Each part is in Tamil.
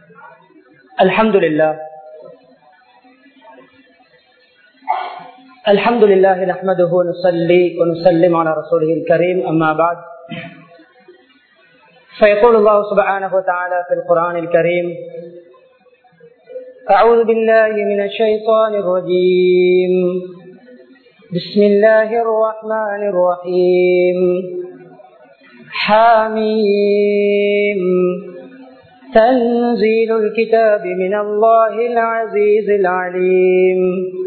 الحمد لله الحمد لله نحمده ونصلي ونسلم على رسوله الكريم أما بعد فيقول الله سبحانه وتعالى في القرآن الكريم أعوذ بالله من الشيطان الرجيم بسم الله الرحمن الرحيم حاميم تنزيل الكتاب من الله العزيز العليم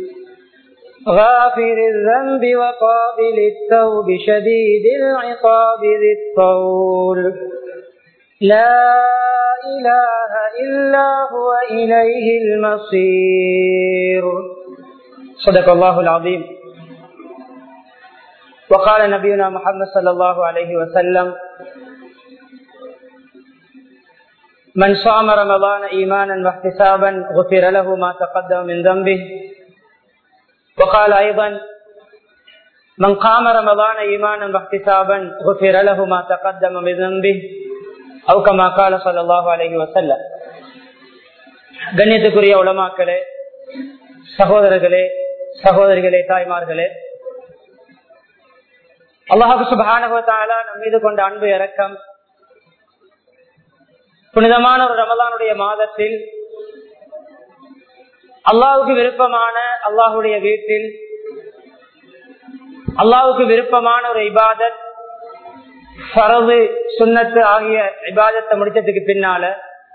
غافر الذنب وقابل التوب شديد العقاب ذي الطول لا إله إلا هو إليه المصير صدق الله العظيم وقال نبينا محمد صلى الله عليه وسلم من صام رمضان إيمانا واحتسابا غفر له ما تقدم من ذنبه وقال أيضا من قام رمضان إيمانا واحتسابا غفر له ما تقدم من ذنبه أو كما قال صلى الله عليه وسلم கண்ணியத்துக்குரிய உலமாக்களே சகோதரர்களே சகோதரிகளே தாய்மார்களே அல்லாஹு சுபானுவத்தாலா நம் மீது கொண்ட அன்பு இறக்கம் புனிதமான ஒரு ரமலானுடைய மாதத்தில் அல்லாவுக்கு விருப்பமான அல்லாஹுடைய வீட்டில் அல்லாவுக்கு விருப்பமான ஒரு இபாதத் பரவு சுண்ணத்து ஆகிய இபாதத்தை முடிச்சதுக்கு பின்னால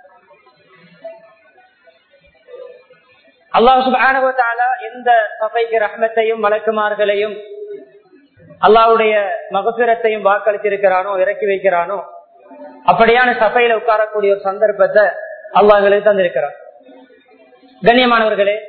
அல்லாஹ் சுபானுவத்தால எந்த சபைக்கு ரஹ்மத்தையும் வழக்குமார்களையும் அல்லாவுடைய மகசுரத்தையும் வாக்களித்திருக்கிறானோ இறக்கி வைக்கிறானோ அப்படியான சபையில உட்காரக்கூடிய ஒரு சந்தர்ப்பத்தை அல்லாஹர்களுக்கு தந்திருக்கிறான் கண்ணியமானவர்களே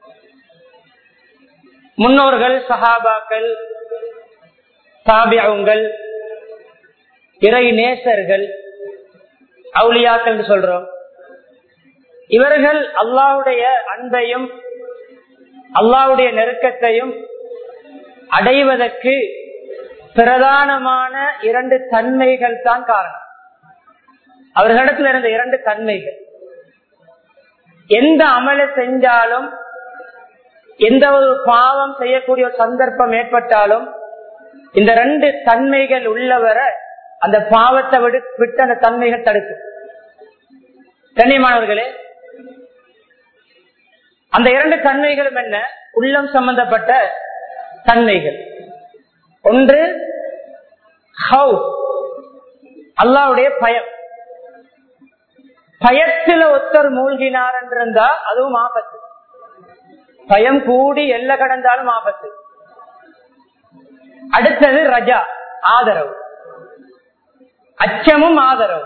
முன்னோர்கள் சஹாபாக்கள் தாபியங்கள் இறை நேசர்கள் அவுளியாக்கள் சொல்றோம் இவர்கள் அல்லாவுடைய அன்பையும் அல்லாவுடைய நெருக்கத்தையும் அடைவதற்கு பிரதானமான இரண்டு தன்மைகள் தான் காரணம் அவர்களிடத்தில் இருந்த இரண்டு தன்மைகள் எந்த அமலை செஞ்சாலும் எந்த ஒரு பாவம் செய்யக்கூடிய ஒரு சந்தர்ப்பம் ஏற்பட்டாலும் இந்த ரெண்டு தன்மைகள் உள்ளவரை அந்த பாவத்தை விடு விட்டு அந்த தன்மைகள் தடுக்கும் கண்ணியமானவர்களே அந்த இரண்டு தன்மைகளும் என்ன உள்ளம் சம்பந்தப்பட்ட தன்மைகள் ஒன்று அல்லாவுடைய பயம் பயத்தில் ஒருத்தர் மூழ்கினார் என்றிருந்தா அதுவும் ஆபத்து பயம் கூடி எல்ல கடந்தாலும் ஆபத்து அடுத்தது ரஜா ஆதரவு அச்சமும் ஆதரவு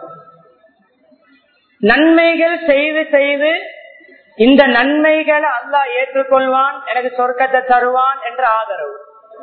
நன்மைகள் செய்து செய்து இந்த நன்மைகளை அல்லாஹ் ஏற்றுக்கொள்வான் எனக்கு சொர்க்கத்தை தருவான் என்ற ஆதரவு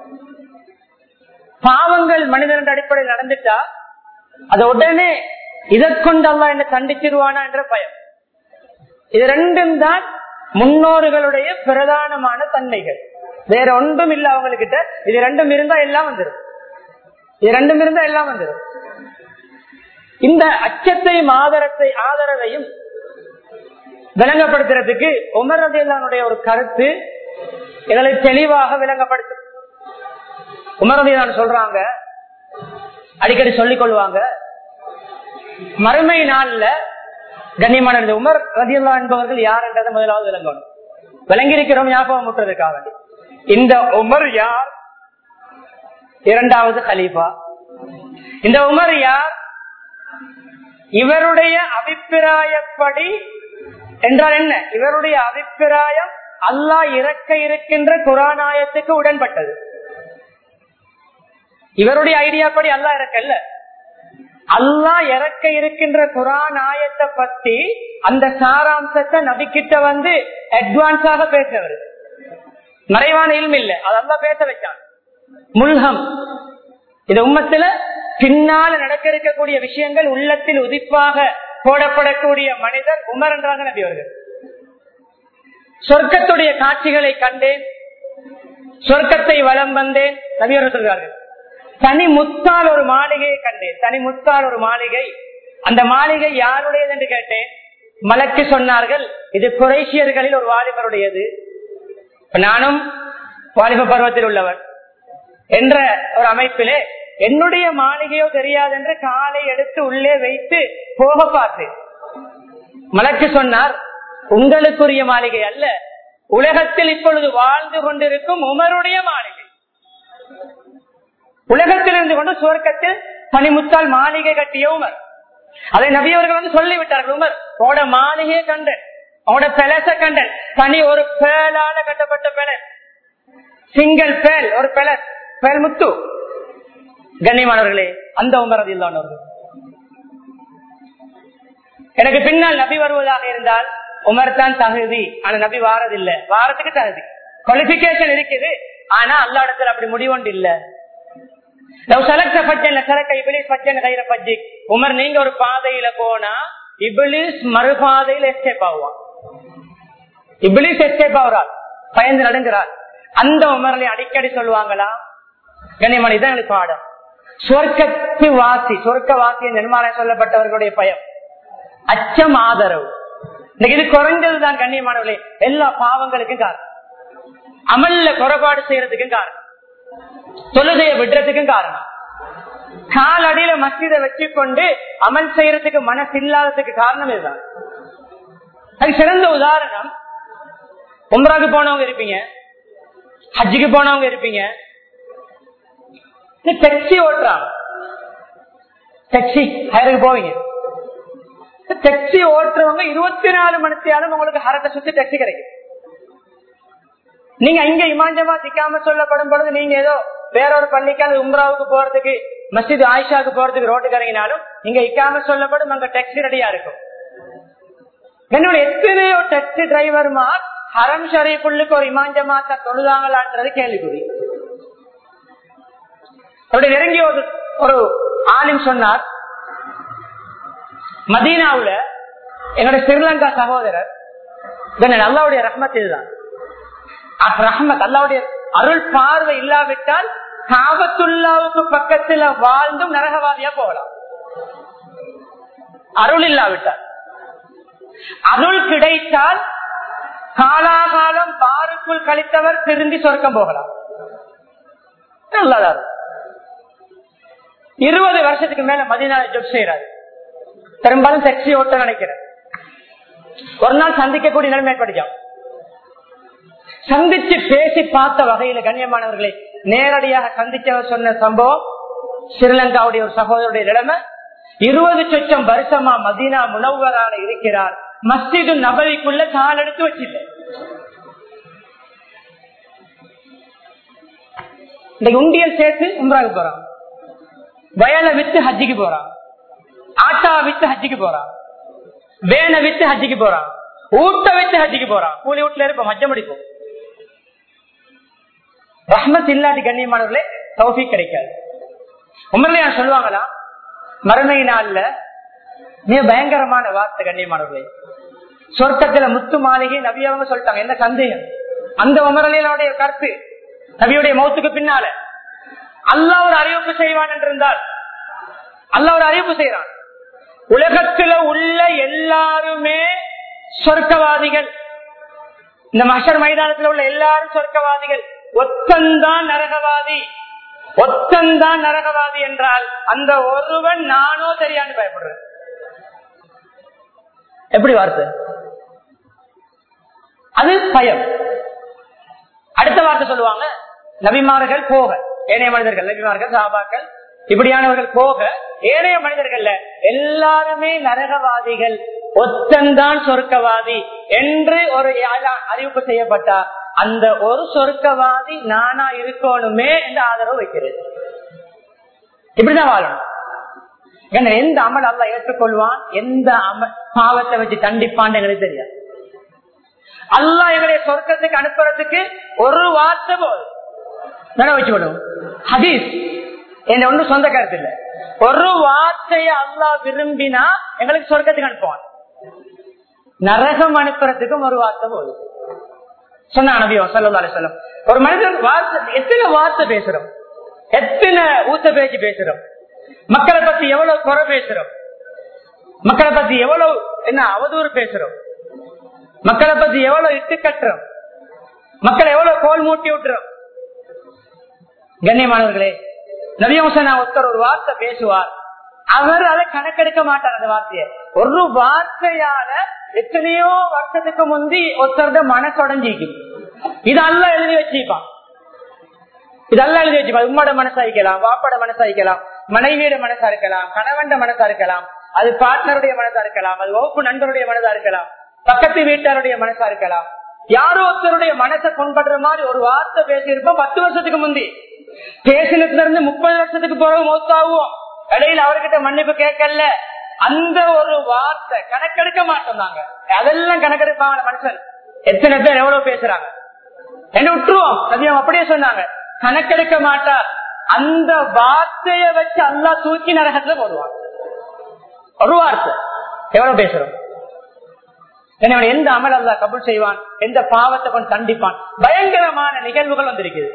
பாவங்கள் மனிதன் அடிப்படையில் நடந்துட்டா அது உடனே இதற்கொண்டு அல்லா என்ன தண்டிச்சிருவானா என்ற பயம் இது ரெண்டும் தான் முன்னோர்களுடைய பிரதானமான தன்மைகள் வேற ஒன்றும் இல்ல அவங்ககிட்ட இது ரெண்டும் இருந்தா எல்லாம் வந்துடும் இது ரெண்டும் இருந்தா எல்லாம் வந்துடும் இந்த அச்சத்தையும் ஆதரத்தை ஆதரவையும் விளங்கப்படுத்துறதுக்கு உமர் ரதியல்லானுடைய ஒரு கருத்து எங்களை தெளிவாக விளங்கப்படுத்து உமர் ரதியல்லான் சொல்றாங்க அடிக்கடி சொல்லிக் கொள்வாங்க மறுமை நாள்ல கண்ணியமான உமர் ரதியல்லா என்பவர்கள் யார் என்றதை முதலாவது விளங்கணும் விளங்கியிருக்கிறோம் ஞாபகம் முட்டுறதுக்காக வேண்டி இந்த உமர் யார் இரண்டாவது கலீஃபா இந்த உமர் யார் இவருடைய அபிப்பிராயப்படி என்றால் என்ன இவருடைய அபிப்பிராயம் அல்லாஹ் இறக்க இருக்கின்ற குரானாயத்துக்கு உடன்பட்டது இவருடைய ஐடியாப்படி அல்லாஹ் இறக்கல்ல அல்லாஹ் இறக்க இருக்கின்ற குரான் ஆயத்தை பத்தி அந்த சாராம்சத்தை நபிக்கிட்ட வந்து அட்வான்ஸாக பேசவர் மறைவான இல்ம இல்ல அதெல்லாம் பேச வச்சான் முல்கம் இது உம்மத்துல பின்னால நடக்க இருக்கக்கூடிய விஷயங்கள் உள்ளத்தில் உதிப்பாக போடப்படக்கூடிய மனிதர் உமர் என்றாங்க நபி அவர்கள் சொர்க்கத்துடைய காட்சிகளை கண்டேன் சொர்க்கத்தை வலம் வந்தேன் நபி அவர்கள் சொல்கிறார்கள் தனி முத்தால் ஒரு மாளிகையை கண்டேன் தனி முத்தால் ஒரு மாளிகை அந்த மாளிகை யாருடையது என்று கேட்டேன் மலக்கு சொன்னார்கள் இது குறைசியர்களில் ஒரு வாலிபருடையது இப்ப நானும் வாலிப பருவத்தில் உள்ளவர் என்ற ஒரு அமைப்பிலே என்னுடைய மாளிகையோ தெரியாது என்று காலை எடுத்து உள்ளே வைத்து போக பார்த்தேன் மலக்கு சொன்னார் உங்களுக்குரிய மாளிகை அல்ல உலகத்தில் இப்பொழுது வாழ்ந்து கொண்டிருக்கும் உமருடைய மாளிகை உலகத்தில் இருந்து கொண்டு சுவர்க்கத்தில் தனிமுத்தால் மாளிகை கட்டிய உமர் அதை நபியவர்கள் வந்து சொல்லிவிட்டார்கள் உமர் உங்களோட மாளிகையை கண்டன் உங்களோட பெலச கண்டன் தனி ஒரு பேலால கட்டப்பட்ட பெலன் சிங்கிள் பேல் ஒரு பெலஸ் பேல் முத்து கண்ணியமானவர்களே அந்த உமர் அதில் எனக்கு பின்னால் நபி வருவதாக இருந்தால் உமர் தான் தகுதி ஆனா நபி வாரதில்லை வாரத்துக்கு தகுதி குவாலிபிகேஷன் இருக்குது ஆனா அல்லா இடத்துல அப்படி முடிவொண்டு இல்ல உமர் நீங்க ஒரு பாதையில போனா இபிலிஸ் மறுபாதையில எஸ்கேப் ஆகுவான் இபிலிஸ் எஸ்கேப் ஆகுறாள் பயந்து நடுங்கிறாள் அந்த உமரலை அடிக்கடி சொல்லுவாங்களா கண்ணியமணி தான் எனக்கு பாடம் சொர்க்கத்து வாசி சொர்க்க வாசி நிர்மாணம் சொல்லப்பட்டவர்களுடைய பயம் அச்சம் ஆதரவு இன்னைக்கு இது குறைஞ்சதுதான் கண்ணியமானவர்களே எல்லா பாவங்களுக்கும் காரணம் அமல்ல குறைபாடு செய்யறதுக்கும் காரணம் தொழுதைய விடுறதுக்கும் காரணம் காலடியில மசித வச்சுக்கொண்டு அமல் செய்யறதுக்கு மனசு இல்லாததுக்கு காரணம் இதுதான் அது சிறந்த உதாரணம் உம்ராக்கு போனவங்க இருப்பீங்க ஹஜ்ஜுக்கு போனவங்க இருப்பீங்க டாக்ஸி ஓட்டுறாங்க டாக்ஸி ஹயருக்கு போவீங்க டாக்ஸி ஓட்டுறவங்க இருபத்தி நாலு மணித்தியாலும் உங்களுக்கு ஹரத்தை சுத்தி டாக்ஸி கிடைக்கும் நீங்க இங்க இமாஞ்சமா சிக்காம சொல்லப்படும் பொழுது நீங்க ஏதோ வேற ஒரு பள்ளிக்கான உம்ராவுக்கு போறதுக்கு மஸ்ஜித் ஆயிஷாவுக்கு போறதுக்கு ரோட்டுக்கு இறங்கினாலும் நீங்க இக்காம சொல்லப்படும் அங்க டாக்ஸி ரெடியா இருக்கும் என்னோட எத்தனையோ டாக்ஸி டிரைவர்மா ஹரம் ஷரீஃபுள்ளுக்கு ஒரு இமாஞ்சமாத்த தொழுதாங்களான்றது கேள்விக்குறி அப்படி நெருங்கிய ஒரு ஒரு ஆலிம் சொன்னார் மதீனாவுல என்னோட ஸ்ரீலங்கா சகோதரர் அல்லாவுடைய ரஹ்மத் இதுதான் ரஹ்மத் அல்லாவுடைய அருள் பார்வை இல்லாவிட்டால் காபத்துல்லாவுக்கு பக்கத்துல வாழ்ந்தும் நரகவாதியா போகலாம் அருள் இல்லாவிட்டால் அருள் கிடைத்தால் காலாகாலம் பாருக்குள் கழித்தவர் திரும்பி சொர்க்கம் போகலாம் நல்லதாரு இருபது வருஷத்துக்கு மேல மதினால ஜப் செய்யறாரு பெரும்பாலும் செக்ஸி ஓட்ட நினைக்கிறேன் ஒரு நாள் சந்திக்கக்கூடிய நிலைமை ஏற்படுச்சான் சந்திச்சு பேசி பார்த்த வகையில கண்ணியமானவர்களை நேரடியாக சந்திச்சவர் சொன்ன சம்பவம் ஸ்ரீலங்காவுடைய ஒரு சகோதரருடைய நிலைமை இருபது சொச்சம் வருஷமா மதீனா முனவரால இருக்கிறார் மஸ்ஜிது நபரிக்குள்ள கால் எடுத்து வச்சில்லை இந்த உண்டியல் சேர்த்து உம்ராக்கு போறான் வயலை வித்து ஹஜ்ஜிக்கு போறான் ஆட்டாவை வித்து ஹஜ்ஜிக்கு போறான் வேனை வித்து ஹஜ்ஜிக்கு போறான் ஊட்ட வித்து ஹஜ்ஜிக்கு போறான் கூலி வீட்டுல இருப்போம் ஹஜ்ஜ முடிப்போம் ரஹ்மத் இல்லாத கண்ணியமானவர்களே தௌஃபி கிடைக்காது உண்மையில சொல்லுவாங்களா மறுமை நாள்ல மிக பயங்கரமான வார்த்தை கண்ணியமானவர்களே சொர்க்கத்துல முத்து மாளிகை நபியவங்க சொல்லிட்டாங்க என்ன சந்தேகம் அந்த உமரலையினுடைய கருத்து நபியுடைய மௌத்துக்கு பின்னால அல்லா ஒரு அறிவிப்பு செய்வான் என்றிருந்தால் அல்ல ஒரு அறிவிப்பு செய்யறான் உலகத்துல உள்ள எல்லாருமே சொர்க்கவாதிகள் இந்த மஷர் மைதானத்தில் உள்ள எல்லாரும் சொர்க்கவாதிகள் ஒத்தந்தான் நரகவாதி ஒத்தந்தான் நரகவாதி என்றால் அந்த ஒருவன் நானோ தெரியான்னு பயப்படுறேன் எப்படி வார்த்தை அது பயம் அடுத்த வார்த்தை சொல்லுவாங்க நபிமார்கள் போக ஏனைய மனிதர்கள் நபிமார்கள் சாபாக்கள் இப்படியானவர்கள் போக ஏனைய மனிதர்கள்ல எல்லாருமே நரகவாதிகள் ஒத்தந்தான் சொர்க்கவாதி என்று ஒரு அறிவிப்பு செய்யப்பட்டார் அந்த ஒரு சொர்க்கவாதி நானா இருக்கணுமே என்று ஆதரவு வைக்கிறது இப்படிதான் வாழணும் ஏன்னா எந்த அமல் அல்ல ஏற்றுக்கொள்வான் எந்த அம பாவத்தை வச்சு தண்டிப்பான் எங்களுக்கு தெரியாது அல்லா எங்களுடைய சொர்க்கத்துக்கு அனுப்புறதுக்கு ஒரு வார்த்தை போதும் நட வச்சு விடும் ஹதீஸ் என்ன ஒன்றும் சொந்த கருத்து இல்ல ஒரு வார்த்தையை அல்லா விரும்பினா எங்களுக்கு சொர்க்கத்துக்கு அனுப்புவான் நரகம் அனுப்புறதுக்கும் ஒரு வார்த்தை போதும் சொன்ன நபியம் சல்லா சொல்லம் ஒரு மனிதன் வார்த்தை எத்தனை வார்த்தை பேசுறோம் எத்தனை ஊத்த பேச்சு பேசுறோம் மக்களை பத்தி எவ்வளவு குறை பேசுறோம் மக்களை பத்தி எவ்வளவு என்ன அவதூறு பேசுறோம் மக்களை பத்தி எவ்வளவு இட்டு கட்டுறோம் மக்களை எவ்வளவு கோல் மூட்டி விட்டுறோம் கண்ணியமானவர்களே நபியம்சனா ஒருத்தர் ஒரு வார்த்தை பேசுவார் அவர் அதை கணக்கெடுக்க மாட்டார் அந்த வார்த்தையை ஒரு வார்த்தையால எத்தனையோ வருஷத்துக்கு முந்தி ஒருத்தருடைய மனசொடைஞ்சிக்கும் இதெல்லாம் எழுதி வச்சுப்பான் இதெல்லாம் எழுதி வச்சுப்பான் உம்மோட மனசா இருக்கலாம் வாப்போட மனசா இருக்கலாம் மனைவியோட மனசா இருக்கலாம் கணவன் மனசா இருக்கலாம் அது பார்ட்னருடைய மனசா இருக்கலாம் அது வகுப்பு நண்பருடைய மனசா இருக்கலாம் பக்கத்து வீட்டாருடைய மனசா இருக்கலாம் யாரோ ஒருத்தருடைய மனசை கொண்டாடுற மாதிரி ஒரு வார்த்தை பேசியிருப்போம் பத்து வருஷத்துக்கு முந்தி பேசினத்துல இருந்து முப்பது வருஷத்துக்கு பிறகு மௌத்தாவும் இடையில அவர்கிட்ட மன்னிப்பு கேட்கல அந்த ஒரு வார்த்தை கணக்கெடுக்க மாட்டோம் நாங்க அதெல்லாம் கணக்கெடுப்பாங்க மனுஷன் எத்தனை பேர் எவ்வளவு பேசுறாங்க என்ன விட்டுருவோம் அதிகம் அப்படியே சொன்னாங்க கணக்கெடுக்க மாட்டார் அந்த வார்த்தைய வச்சு அல்லா தூக்கி நரகத்துல போடுவான் ஒரு வார்த்தை எவ்வளவு பேசுறோம் என்னோட எந்த அமல் அல்லா கபுல் செய்வான் எந்த பாவத்தை கொண்டு தண்டிப்பான் பயங்கரமான நிகழ்வுகள் வந்திருக்குது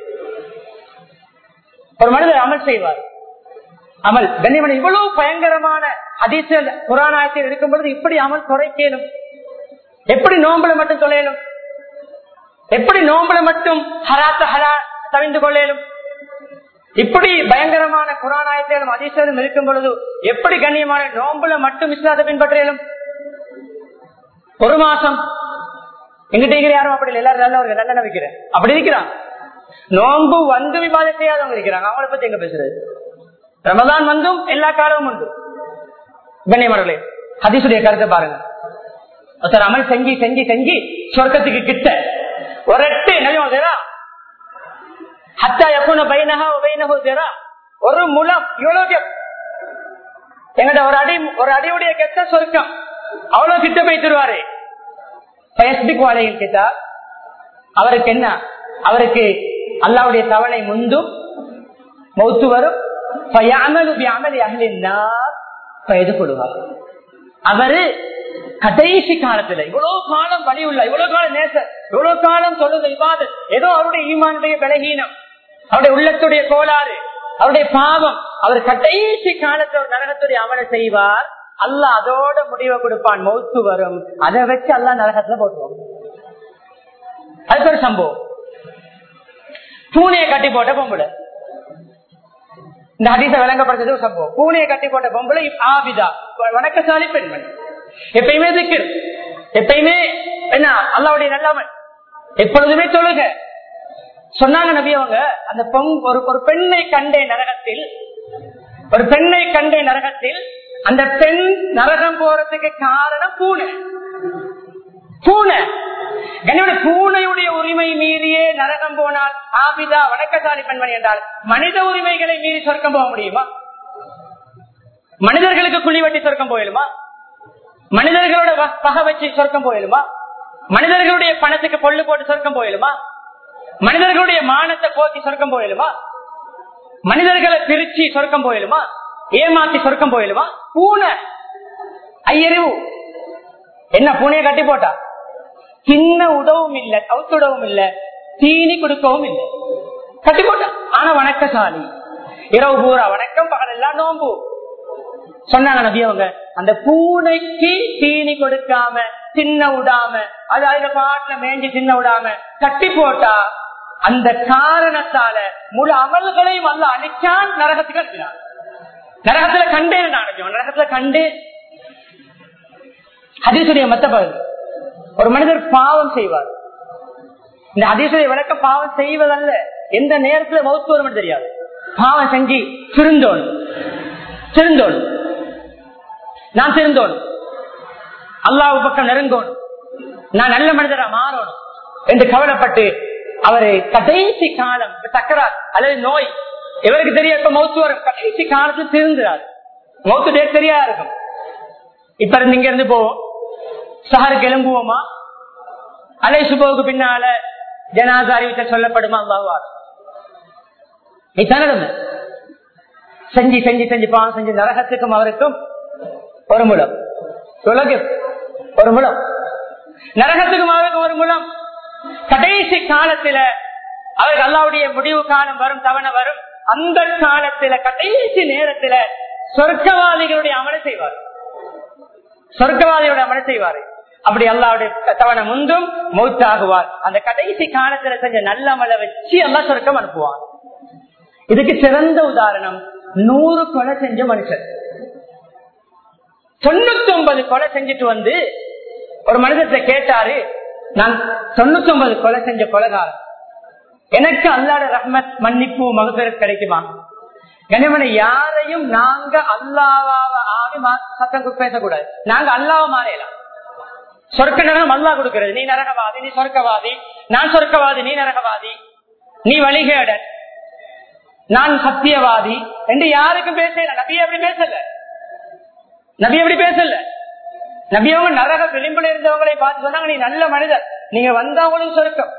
ஒரு மனிதர் அமல் செய்வார் அமல் கண்ணியமன் இவ்வளவு பயங்கரமான அதிசல் புராணத்தில் இருக்கும் பொழுது இப்படி அமல் குறைக்கலும் எப்படி நோம்புல மட்டும் தொலையலும் எப்படி நோம்புல மட்டும் ஹராத்த ஹரா தவிந்து கொள்ளலும் இப்படி பயங்கரமான குரானாயத்திலும் அதிசயம் இருக்கும் பொழுது எப்படி கண்ணியமான நோம்புல மட்டும் இஸ்லாத்தை பின்பற்றியலும் ஒரு மாசம் எங்கிட்ட இருக்கிற யாரும் அப்படி எல்லாரும் நல்லவர்கள் நல்ல நம்பிக்கிறேன் அப்படி இருக்கிறாங்க நோன்பு வந்து விவாதம் செய்யாதவங்க இருக்கிறாங்க அவங்கள பத்தி எங்க பேசுறது ரமதான் வந்தும் எல்லா காலமும் உண்டு கண்ணியமானவர்களே ஹதீசுடைய கருத்தை பாருங்க ஒருத்தர் அமல் செஞ்சு செஞ்சு செஞ்சு சொர்க்கத்துக்கு கிட்ட ஒரு எட்டு நிலையம் ஹத்தா எப்போ பைனகா பைனகோ தேரா ஒரு முலம் இவ்வளவு எங்கிட்ட ஒரு அடி ஒரு அடியுடைய கெட்ட சொர்க்கம் அவ்வளவு கிட்ட போய் தருவாரு பயஸ்பிக் கேட்டா அவருக்கு என்ன அவருக்கு அல்லாவுடைய தவணை முந்தும் மௌத்து வரும் கொடுவார் அவரு கடைசி காலத்துல இவ்வளவு காலம் வழி உள்ள இவ்வளவு காலம் நேச இவ்வளவு காலம் சொல்லுங்க இவாது ஏதோ அவருடைய ஈமானுடைய பலகீனம் அவருடைய உள்ளத்துடைய கோளாறு அவருடைய பாவம் அவர் கடைசி காலத்துல நரகத்துடைய அமலை செய்வார் அல்ல அதோட முடிவை கொடுப்பான் மௌத்து வரும் அதை வச்சு அல்ல நரகத்துல போட்டுவோம் அதுக்கு ஒரு சம்பவம் பூனையை கட்டி போட்ட பொம்பளை இந்த ஹதீச விளங்கப்படுத்தது ஒரு சம்பவம் பூனையை கட்டி போட்ட பொம்பளை ஆபிதா வணக்கசாலி பெண்மணி எப்பயுமே திக்கு எப்பயுமே என்ன அல்லாவுடைய நல்லாமல் எப்பொழுதுமே தொழுக சொன்னாங்க நபி அவங்க அந்த பொங் ஒரு ஒரு பெண்ணை கண்டே நரகத்தில் ஒரு பெண்ணை கண்டே நரகத்தில் அந்த பெண் நரகம் போறதுக்கு காரணம் பூனை பூனை என்னோட பூனையுடைய உரிமை மீறியே நரகம் போனால் ஆபிதா வணக்கசாலி பெண்மணி என்றால் மனித உரிமைகளை மீறி சொர்க்கம் போக முடியுமா மனிதர்களுக்கு குழி வெட்டி சொர்க்கம் போயிடுமா மனிதர்களோட பகை வச்சு சொர்க்கம் போயிடுமா மனிதர்களுடைய பணத்துக்கு பொல்லு போட்டு சொர்க்கம் போயிடுமா மனிதர்களுடைய மானத்தை போக்கி சொர்க்கம் போயிடுமா மனிதர்களை பிரிச்சு சொர்க்கம் போயிடுமா ஏமாத்தி சொர்க்கம் போயிடுமா பூனை ஐயறிவு என்ன பூனையை கட்டி போட்டா சின்ன உதவும் இல்ல கவுத்துடவும் இல்ல தீனி கொடுக்கவும் இல்லை கட்டி போட்டா ஆனா வணக்கசாலி இரவு பூரா வணக்கம் பகல் எல்லாம் நோம்பு சொன்னாங்க நபி அவங்க அந்த பூனைக்கு தீனி கொடுக்காம சின்ன விடாம அது அதுல பாட்டுல மேஞ்சி சின்ன விடாம கட்டி போட்டா அந்த காரணத்தால முழு அமல்களையும் அல்ல அழிச்சான் நரகத்துக்கு அனுப்பினான் நரகத்துல கண்டே நான் நரகத்துல கண்டு ஹதீசுடைய மத்த பகுதி ஒரு மனிதர் பாவம் செய்வார் இந்த ஹதீசுடைய விளக்கம் பாவம் செய்வதல்ல எந்த நேரத்துல மௌத்து வரும் தெரியாது பாவம் செஞ்சு திருந்தோன் திருந்தோன் நான் திருந்தோன் அல்லாஹ் பக்கம் நெருங்கோன் நான் நல்ல மனிதரா மாறணும் என்று கவலைப்பட்டு அவரை கடைசி காலம் சக்கரார் அல்லது நோய் இவருக்கு தெரிய இப்ப மௌத்து வரும் கடைசி காலத்தில் திருந்துறார் மௌத்து டேட் தெரியா இருக்கும் இப்ப இருந்து இங்க இருந்து போவோம் சஹருக்கு எழும்புவோமா அலை சுபோவுக்கு பின்னால ஜனாசா அறிவித்த சொல்லப்படுமா அல்லாஹா நடந்து செஞ்சு செஞ்சு செஞ்சு பாவம் செஞ்சு நரகத்துக்கும் அவருக்கும் ஒரு முலம் உலகு ஒரு முலம் நரகத்துக்கும் அவருக்கு ஒரு முலம் கடைசி காலத்துல அவருக்கு அல்லாவுடைய முடிவு காலம் வரும் தவணை வரும் அந்த காலத்துல கடைசி நேரத்துல சொர்க்கவாதிகளுடைய அமலை செய்வார் சொர்க்கவாதியோட அமல் செய்வாரு அப்படி அல்லாவுடைய தவணை முந்தும் மௌத்தாகுவார் அந்த கடைசி காலத்துல செஞ்ச நல்ல அமலை வச்சு எல்லாம் சொர்க்கம் அனுப்புவார் இதுக்கு சிறந்த உதாரணம் நூறு கொலை செஞ்ச மனுஷன் தொண்ணூத்தி ஒன்பது கொலை செஞ்சுட்டு வந்து ஒரு மனிதத்தை கேட்டாரு நான் தொண்ணூத்தி ஒன்பது கொலை செஞ்ச கொலைகாரன் எனக்கு அல்லாட ரஹ்மத் மன்னிப்பு மகபெரு கிடைக்குமா கனிமனை யாரையும் நாங்க அல்லாவாவ ஆகி சத்தம் பேசக்கூடாது நாங்க அல்லாவ மாறையலாம் சொர்க்க நரகம் அல்லா கொடுக்கிறது நீ நரகவாதி நீ சொர்க்கவாதி நான் சொர்க்கவாதி நீ நரகவாதி நீ வழிகேடன் நான் சத்தியவாதி என்று யாருக்கும் பேசல நபி அப்படி பேசல நபி அப்படி பேசல நபி அவங்க நரக விளிம்புல இருந்தவங்களை பார்த்து சொன்னாங்க நீ நல்ல மனிதர் நீங்க வந்தவங்களும் சொர்க்கம்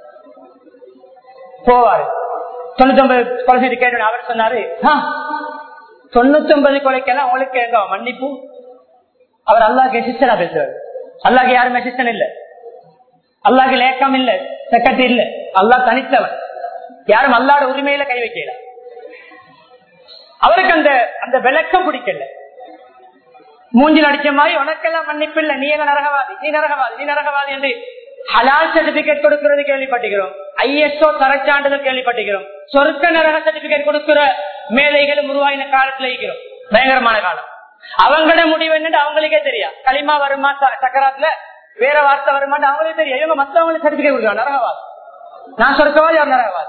போவாரு தொண்ணூத்தி ஒன்பது கொலை செய்து கேட்டு அவர் சொன்னாரு தொண்ணூத்தி ஒன்பது கொலைக்கெல்லாம் உங்களுக்கு எங்க மன்னிப்பு அவர் அல்லாஹ் சிஸ்டரா பேசுவார் அல்லாஹ் யாருமே சிஸ்டன் இல்ல அல்லாஹ் லேக்கம் இல்ல செக்கட்டு இல்ல அல்லாஹ் தனித்தவன் யாரும் அல்லாட உரிமையில கை வைக்கல அவருக்கு அந்த அந்த விளக்கம் பிடிக்கல மூஞ்சில் அடிச்ச மாதிரி உனக்கெல்லாம் மன்னிப்பு இல்ல நீ என்ன நரகவாதி நீ நரகவாதி நீ நரகவாதி என்று ஹலால் சர்டிபிகேட் கொடுக்கிறது கேள்விப்பட்டுகிறோம் ஐஎஸ்ஓ தரச்சான்றிதழ் கேள்விப்பட்டுகிறோம் சொர்க்க நரக சர்டிபிகேட் கொடுக்கிற மேலைகளும் உருவாயின காலத்துல இருக்கிறோம் பயங்கரமான காலம் அவங்களோட முடிவு என்னன்னு அவங்களுக்கே தெரியா களிமா வருமா சக்கராத்துல வேற வார்த்தை வருமான்னு அவங்களுக்கே தெரியும் இவங்க மத்தவங்களுக்கு சர்டிபிகேட் கொடுக்குறாங்க நரகவாதி நான் சொர்க்கவாதி அவர் நரகவாதி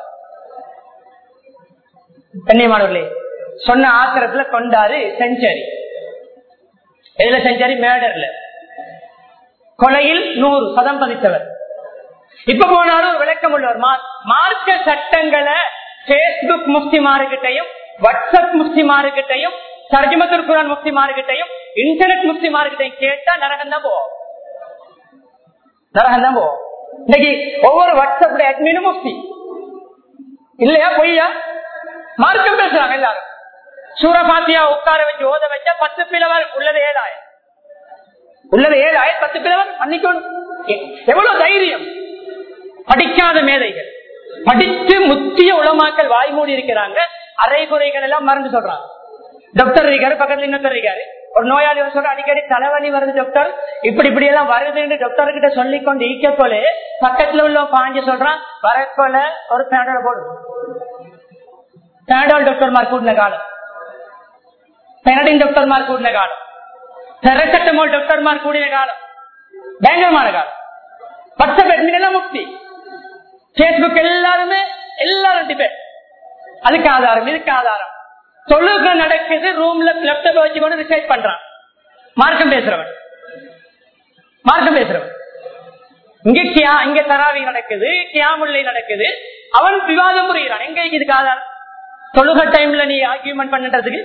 கண்ணியமானவர்களே சொன்ன ஆத்திரத்துல கொண்டாரு செஞ்சரி எதுல செஞ்சரி மேடர்ல கொலையில் நூறு சதம் பதித்தவர் இப்ப போனாலும் ஒரு விளக்கம் உள்ளவர் மார்க்க சட்டங்களை பேஸ்புக் முஸ்லிமாருக்கிட்டையும் வாட்ஸ்அப் முஸ்லிமாருக்கிட்டையும் தர்ஜமத்துல் குரான் முஸ்லிமாருக்கிட்டையும் இன்டர்நெட் முஸ்லிமாருக்கிட்டையும் கேட்டா நரகம் தான் போவோம் நரகம் தான் போவோம் இன்னைக்கு ஒவ்வொரு வாட்ஸ்அப் அட்மினும் முஸ்லி இல்லையா பொய்யா மார்க்கம் பேசுறாங்க எல்லாரும் சூரபாத்தியா உட்கார வச்சு ஓத வச்சா பத்து பிளவர் உள்ளது ஏழாயிரம் உள்ளது ஏழாயிரம் பத்து பிளவர் மன்னிக்கணும் எவ்வளவு தைரியம் படிக்காத மேதைகள் படித்து முத்திய உளமாக்கல் வாய்மூடி இருக்கிறாங்க அரைகுறைகள் எல்லாம் மறந்து சொல்றாங்க டாக்டர் இருக்காரு பக்கத்துல இன்னொருத்தர் இருக்காரு ஒரு நோயாளி சொல்ற அடிக்கடி தலைவலி வருது டாக்டர் இப்படி இப்படி எல்லாம் வருதுன்னு டாக்டர் கிட்ட சொல்லி கொண்டு ஈக்க போல பக்கத்துல உள்ள பாஞ்சு சொல்றான் வரப்போல ஒரு பேடல் போடு பேடால் டாக்டர் மார்க் கூட்டின காலம் பெனடின் டாக்டர் மார்க் கூட்டின காலம் பெரசட்டமோல் டாக்டர் மார்க் கூடின காலம் பயங்கரமான காலம் வாட்ஸ்அப் அட்மின் எல்லாம் முக்தி பேஸ்புக் எல்லாருமே எல்லாரும் டிபேட் அதுக்கு ஆதாரம் இதுக்கு ஆதாரம் தொழுக நடக்குது ரூம்ல லேப்டாப் வச்சு கொண்டு ரிசர்ச் பண்றான் மார்க்கம் பேசுறவன் மார்க்கம் பேசுறவன் இங்க கியா இங்க தராவி நடக்குது கியாமுல்லை நடக்குது அவன் விவாதம் புரிகிறான் எங்க இதுக்கு ஆதாரம் தொழுக டைம்ல நீ ஆர்கியூமெண்ட் பண்ணுறதுக்கு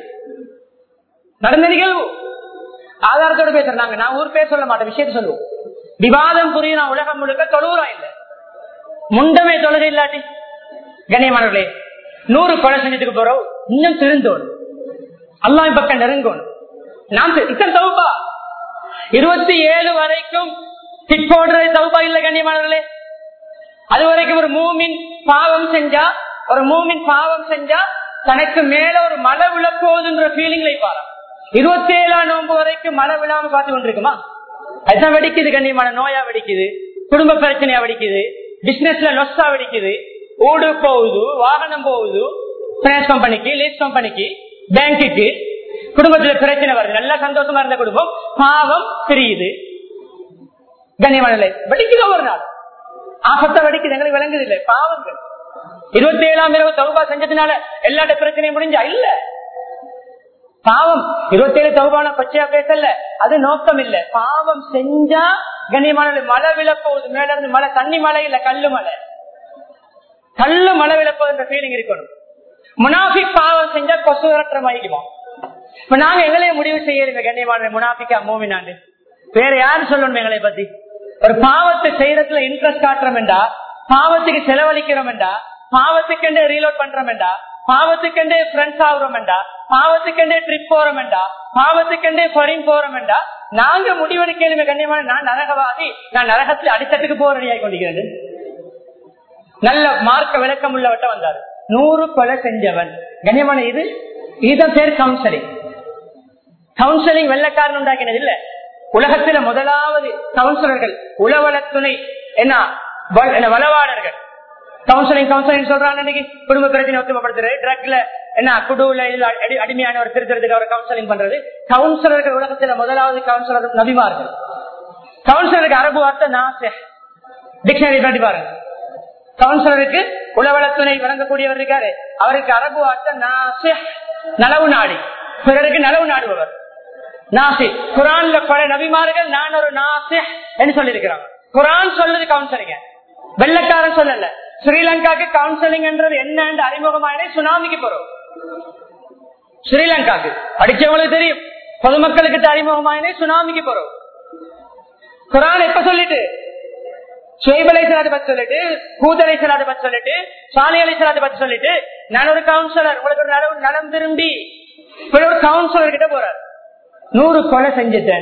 நடந்த நிகழ்வு ஆதாரத்தோட பேசுறாங்க நான் ஊர் பேர் சொல்ல மாட்டேன் விஷயத்த சொல்லுவோம் விவாதம் புரியும் உலகம் முழுக்க தொழுகிறா இல்ல முண்டமே தொழுகை இல்லாட்டி கண்ணியமானவர்களே நூறு கொலை செஞ்சதுக்கு போறோம் இன்னும் திருந்தோணும் அல்லாஹ் பக்கம் நெருங்கணும் நாம் இத்தனை தவுப்பா இருபத்தி ஏழு வரைக்கும் டிக் போடுறது தவுப்பா இல்ல கண்ணியமானவர்களே அது வரைக்கும் ஒரு மூமின் பாவம் செஞ்சா ஒரு மூமின் பாவம் செஞ்சா தனக்கு மேல ஒரு மழை விழப்போகுதுன்ற ஃபீலிங்ல பாரு இருபத்தி ஏழாம் நோன்பு வரைக்கும் மழை விழாம பார்த்து கொண்டிருக்குமா அதுதான் வெடிக்குது கண்ணியமான நோயா வெடிக்குது குடும்ப பிரச்சனையா வெடிக்குது பிசினஸ்ல லொஸ்ஸா வெடிக்குது ஊடு போகுது வாகனம் போகுது பினான்ஸ் கம்பெனிக்கு லீஸ் கம்பெனிக்கு பேங்குக்கு குடும்பத்துல பிரச்சனை வருது நல்லா சந்தோஷமா இருந்த குடும்பம் பாவம் பிரியுது கண்ணியமான வெடிக்குது ஒவ்வொரு நாள் ஆபத்தை வெடிக்குது எங்களுக்கு விளங்குது இல்லை பாவங்கள் இருபத்தி ஏழாம் இரவு தகுபா செஞ்சதுனால எல்லாட்ட பிரச்சனையும் முடிஞ்சா இல்ல பாவம் இருபத்தி ஏழு தகுபான பச்சையா பேசல அது நோக்கம் இல்ல பாவம் செஞ்சா கண்ணியமான மழை விழப்போகுது மேல இருந்து மழை தண்ணி மழை இல்ல கல்லு மழை கல்லு மழை விழப்போகுதுன்ற ஃபீலிங் இருக்கணும் முனாஃபி பாவம் செஞ்சா கொசு விரட்டுற மாதிரிக்குமா இப்ப நாங்க எங்களையே முடிவு செய்யறோம் கண்ணியமான முனாஃபிக்கா மூமினாண்டு வேற யாரு சொல்லணும் எங்களை பத்தி ஒரு பாவத்தை செய்யறதுல இன்ட்ரெஸ்ட் காட்டுறோம்டா பாவத்துக்கு செலவழிக்கிறோம்டா பாவத்துக்கெண்டே ரீலோட் பண்றோம்டா பாவத்துக்கெண்டே ஃப்ரெண்ட்ஸ் ஆகுறோம்டா பாவத்துக்கெண்டே ட்ரிப் போறோம்டா பாவத்துக்கெண்டே ஃபரின் போறோம்டா நாங்க முடிவெடுக்கலுமே கண்ணியமான நான் நரகவாதி நான் நரகத்தில் அடித்தட்டுக்கு போக ரெடியாகி கொண்டிருக்கிறேன் நல்ல மார்க்க விளக்கம் உள்ளவட்ட வந்தாரு நூறு கொலை செஞ்சவன் கண்ணியமான இது இதுதான் பேர் கவுன்சிலிங் கவுன்சிலிங் வெள்ளக்காரன் உண்டாக்கினது இல்ல உலகத்துல முதலாவது கவுன்சிலர்கள் உளவளத்துணை என்ன வ- என்ன, வளவாளர்கள் கவுன்சிலிங் கவுன்சிலிங் சொல்றாங்க இன்னைக்கு குடும்ப பிரச்சனை ஒத்துமைப்படுத்துறது ட்ரக்ல என்ன குடுவுல இதுல அடி- அடிமையானவர் திருத்தறதுக்கு அவர் கவுன்சிலிங் பண்றது கவுன்சிலர்கள் உலகத்துல முதலாவது கவுன்சிலர் நபிமார்கள் கவுன்சிலருக்கு அரபு வார்த்தை நாசே டிக்ஷனரி பண்ணி பாருங்க கவுன்சிலருக்கு உளவளத்துணை வழங்கக்கூடியவர் இருக்காரு அவருக்கு அரபு வார்த்தை நாசே நலவு நாடி பிறருக்கு நலவு நாடுபவர் நாசி குரான்ல பல நபிமார்கள் நான் ஒரு நாசி என்று சொல்லியிருக்கிறாங்க குரான் சொல்லுது கவுன்சிலிங்க வெள்ளக்காரன் சொல்லல ஸ்ரீலங்காக்கு கவுன்சிலிங் என்றது என்ன அறிமுகமான சுனாமிக்கு போறோம் ஸ்ரீலங்காக்கு படிச்சவங்களுக்கு தெரியும் பொதுமக்களுக்கு அறிமுகமான சுனாமிக்கு போறோம் குரான் எப்ப சொல்லிட்டு சுயபலை சிலாத பத்தி சொல்லிட்டு கூதலை சிலாத பத்தி சொல்லிட்டு சாலையலை சிலாத பத்தி சொல்லிட்டு நான் ஒரு கவுன்சிலர் உங்களுக்கு ஒரு நலம் நலம் திரும்பி இப்ப ஒரு கவுன்சிலர் கிட்ட போறார் நூறு கொலை செஞ்சுட்டேன்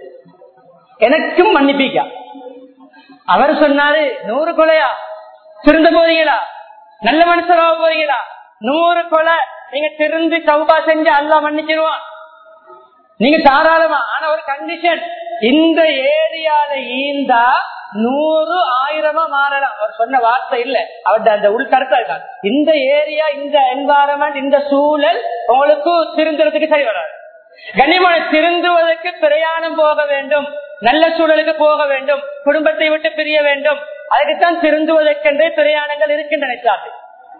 எனக்கும் மன்னிப்பிக்கா அவர் சொன்னாரு நூறு கொலையா திருந்த போறீங்களா நல்ல மனுஷராக போறீங்களா நூறு கொலை நீங்க திருந்து சௌபா செஞ்சு அல்லா மன்னிச்சிருவான் நீங்க தாராளமா ஆனா ஒரு கண்டிஷன் இந்த ஏரியால ஈந்தா நூறு ஆயிரமா மாறலாம் அவர் சொன்ன வார்த்தை இல்ல அவர்கிட்ட அந்த உள்கருத்தா இருக்காங்க இந்த ஏரியா இந்த என்வாரன்மெண்ட் இந்த சூழல் உங்களுக்கு திருந்துறதுக்கு சரி வராது கண்ணியமான திருந்துவதற்கு பிரயாணம் போக வேண்டும் நல்ல சூழலுக்கு போக வேண்டும் குடும்பத்தை விட்டு பிரிய வேண்டும் அதுக்குத்தான் திருந்துவதற்கென்றே பிரயாணங்கள் இருக்கின்றன இஸ்லாத்தில்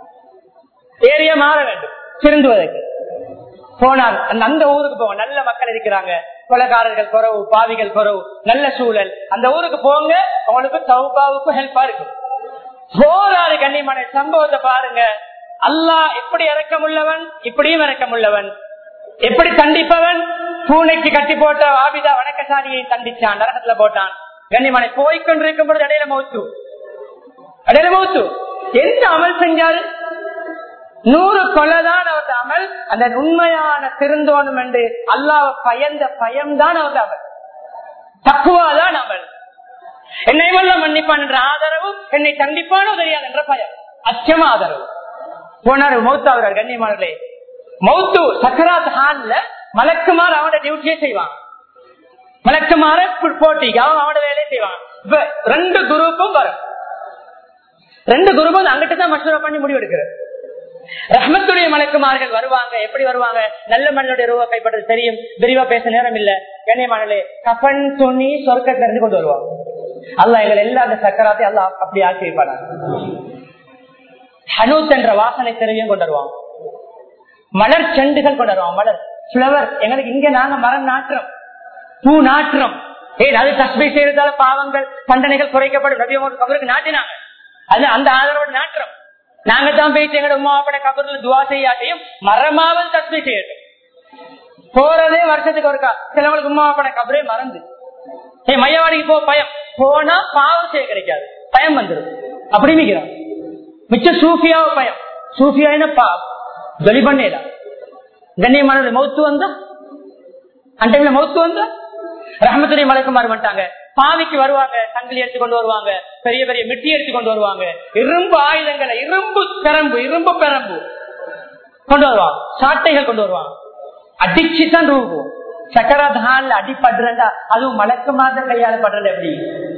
ஏரியா மாற வேண்டும் திருந்துவதற்கு போனார் அந்த அந்த ஊருக்கு போங்க நல்ல மக்கள் இருக்கிறாங்க கொலைகாரர்கள் குறவு பாவிகள் குறவு நல்ல சூழல் அந்த ஊருக்கு போங்க உங்களுக்கு சௌபாவுக்கு ஹெல்ப்பா இருக்கும் போராறு கண்ணியமான சம்பவத்தை பாருங்க அல்லாஹ் எப்படி இறக்கமுள்ளவன் இப்படியும் இறக்கமுள்ளவன் எப்படி தண்டிப்பவன் பூனைக்கு கட்டி போட்ட ஆபிதா வணக்கசாரியை தண்டிச்சான் நரகத்துல போட்டான் கண்ணியமான போய்கொண்டிருக்கும் பொழுது இடையில மௌத்து இடையில மௌத்து எந்த அமல் செஞ்சாரு நூறு கொலைதான் அவரது அமல் அந்த உண்மையான திருந்தோணும் என்று அல்லாஹ் பயந்த பயம்தான் அவரது அமல் தக்குவாதான் அமல் என்னை வல்ல மன்னிப்பான் என்ற ஆதரவு என்னை தண்டிப்பானோ தெரியாது என்ற பயம் அச்சம ஆதரவு போனார் மௌத்தாகிறார் கண்ணியமானே மௌத்து சக்கராத் ஹான்ல மலக்குமார் அவனோட டியூட்டியை செய்வான் மலக்குமார போட்டி அவன் அவனோட வேலையை செய்வான் இப்ப ரெண்டு குரூப்பும் வரும் ரெண்டு குரூப்பும் அங்கிட்டு தான் மசூரா பண்ணி முடிவெடுக்கிறது ரஹ்மத்துடைய மலக்குமார்கள் வருவாங்க எப்படி வருவாங்க நல்ல மண்ணுடைய ரூபா கைப்பற்றது தெரியும் விரிவா பேச நேரம் இல்ல கண்ணியமானே கபன் துணி சொர்க்கத்துல இருந்து கொண்டு வருவாங்க அல்லா எங்களை எல்லா அந்த சக்கராத்தையும் அல்லா அப்படி ஆக்கி வைப்பாங்க ஹனூத் என்ற வாசனை தெருவையும் கொண்டு வருவாங்க மலர் செண்டுகள் கொண்டு வருவாங்க மலர் பிளவர் எங்களுக்கு இங்க நாங்க மரம் நாட்டுறோம் பூ நாட்டுறோம் ஏன் அது தஸ்மை செய்யறதால பாவங்கள் தண்டனைகள் குறைக்கப்படும் நபி உமர் கபருக்கு நாட்டினாங்க அது அந்த ஆதரவோடு நாட்டுறோம் நாங்க தான் போயிட்டு எங்களோட உமா அப்பட கபர்ல துவா செய்யாட்டையும் மரமாவது தஸ்மை செய்யட்டும் போறதே வருஷத்துக்கு ஒருக்கா சிலவங்களுக்கு உமா அப்பட கபரே மறந்து ஏய் மையவாடிக்கு போ பயம் போனா பாவம் செய்ய கிடைக்காது பயம் வந்துடும் அப்படி மிக்கிறான் மிச்ச சூஃபியாவ பயம் சூஃபியா என்ன பா ஜொலி பண்ணேடா கண்ணியமான மௌத்து வந்தா அந்த டைம்ல மௌத்து வந்தா ரஹமத்துடைய மலைக்குமாறு வந்துட்டாங்க பாவிக்கு வருவாங்க சங்கிலி எடுத்து கொண்டு வருவாங்க பெரிய பெரிய மிட்டி எடுத்து கொண்டு வருவாங்க இரும்பு ஆயுதங்களை இரும்பு பெரம்பு இரும்பு பெரம்பு கொண்டு வருவாங்க சாட்டைகள் கொண்டு வருவாங்க அடிச்சுதான் ரூபம் சக்கராதான்ல அடிப்படுறா அதுவும் மலக்கு மாதம் கையால படுறது எப்படி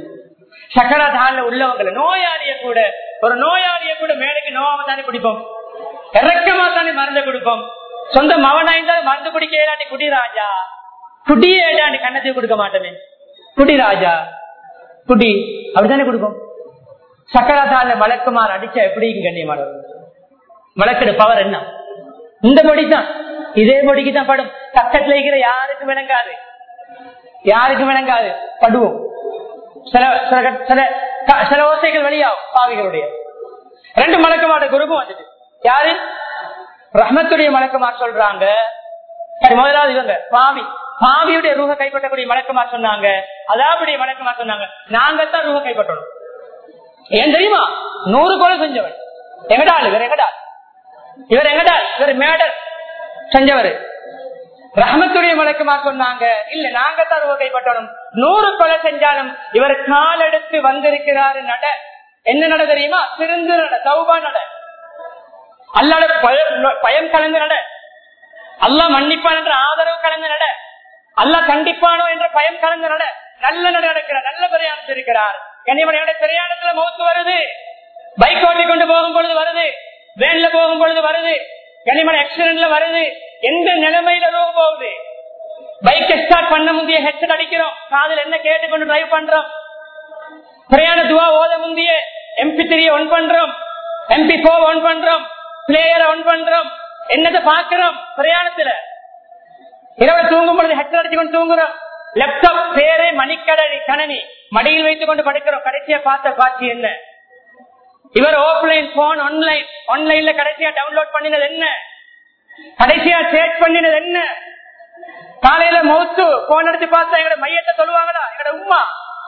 சக்கராதான்ல உள்ளவங்களை நோயாளிய கூட ஒரு நோயாளிய கூட மேலுக்கு நோவாம தானே பிடிப்போம் இறக்கமா தானே மருந்து கொடுப்போம் சொந்த மவனாயிருந்தாலும் மருந்து குடிக்க இல்லாட்டி குடிராஜா குடியே ஏடாண்டி கண்ணத்தை கொடுக்க மாட்டோமே குடி ராஜா குடி அப்படித்தானே கொடுக்கும் சக்கராதால மலக்குமார் அடிச்சா எப்படி கண்ணியமானவர் மலக்கடு பவர் என்ன இந்த பொடிதான் இதே பொடிக்கு தான் படும் பக்கத்துல இருக்கிற யாருக்கும் விளங்காது யாருக்கும் விளங்காது படுவோம் சில சில சில சில ஓசைகள் வெளியாகும் பாவிகளுடைய ரெண்டு மலக்குமார குரூப்பும் வந்துட்டு யாரு ரஹ்மத்துடைய மலக்குமார் சொல்றாங்க சரி முதலாவது இவங்க பாவி பாவியுடைய ரூஹ கைப்பற்றக்கூடிய மலக்குமார் சொன்னாங்க அதாவுடைய மலக்குமார் சொன்னாங்க நாங்கத்தான் ரூஹ கைப்பற்றணும் ஏன் தெரியுமா நூறு கொலை செஞ்சவன் எங்கடால் இவர் எங்கடால் இவர் எங்கடால் இவர் மேடர் செஞ்சவர் ரஹமத்துடைய மலக்குமார் சொன்னாங்க இல்ல நாங்கத்தான் ரூஹ கைப்பற்றணும் நூறு கொலை செஞ்சாலும் இவர் கால் எடுத்து வந்திருக்கிறாரு நட என்ன நட தெரியுமா திருந்து நட சௌபா நட அல்லாட பயம் கலந்து நட அல்லா மன்னிப்பான் என்ற ஆதரவு கலந்து நட அல்லாஹ் கண்டிப்பானோ என்ற பயம் கலந்த நட நல்ல நட நடக்கிறார் நல்ல பிரயாணத்தில் இருக்கிறார் கனிமனையோட பிரயாணத்துல மௌத்து வருது பைக் ஓட்டி கொண்டு போகும் பொழுது வருது வேன்ல போகும் பொழுது வருது கனிமனை ஆக்சிடென்ட்ல வருது எந்த நிலைமையில ரோகம் போகுது பைக் ஸ்டார்ட் பண்ண முந்தைய ஹெட்செட் அடிக்கிறோம் காதல் என்ன கேட்டுக்கொண்டு டிரைவ் பண்றோம் பிரயாண துவா ஓத முந்தைய எம்பி த்ரீ ஒன் பண்றோம் எம்பி போர் ஒன் பண்றோம் பிளேயரை ஒன் பண்றோம் என்னத்தை பாக்குறோம் பிரயாணத்துல இரவு தூங்கும் பொழுது ஹெட்செட் அடிச்சு கொண்டு தூங்குறோம் லேப்டாப் பேரு மணிக்கடை கணனி மடியில் வைத்துக் கொண்டு படிக்கிறோம் கடைசியா பார்த்த காட்சி என்ன இவர் ஓஃப்லைன் போன் ஆன்லைன் ஆன்லைன்ல கடைசியா டவுன்லோட் பண்ணினது என்ன கடைசியா சேட் பண்ணினது என்ன காலையில மௌத்து போன் எடுத்து பார்த்தா எங்களோட மையத்தை சொல்லுவாங்களா எங்களோட உமா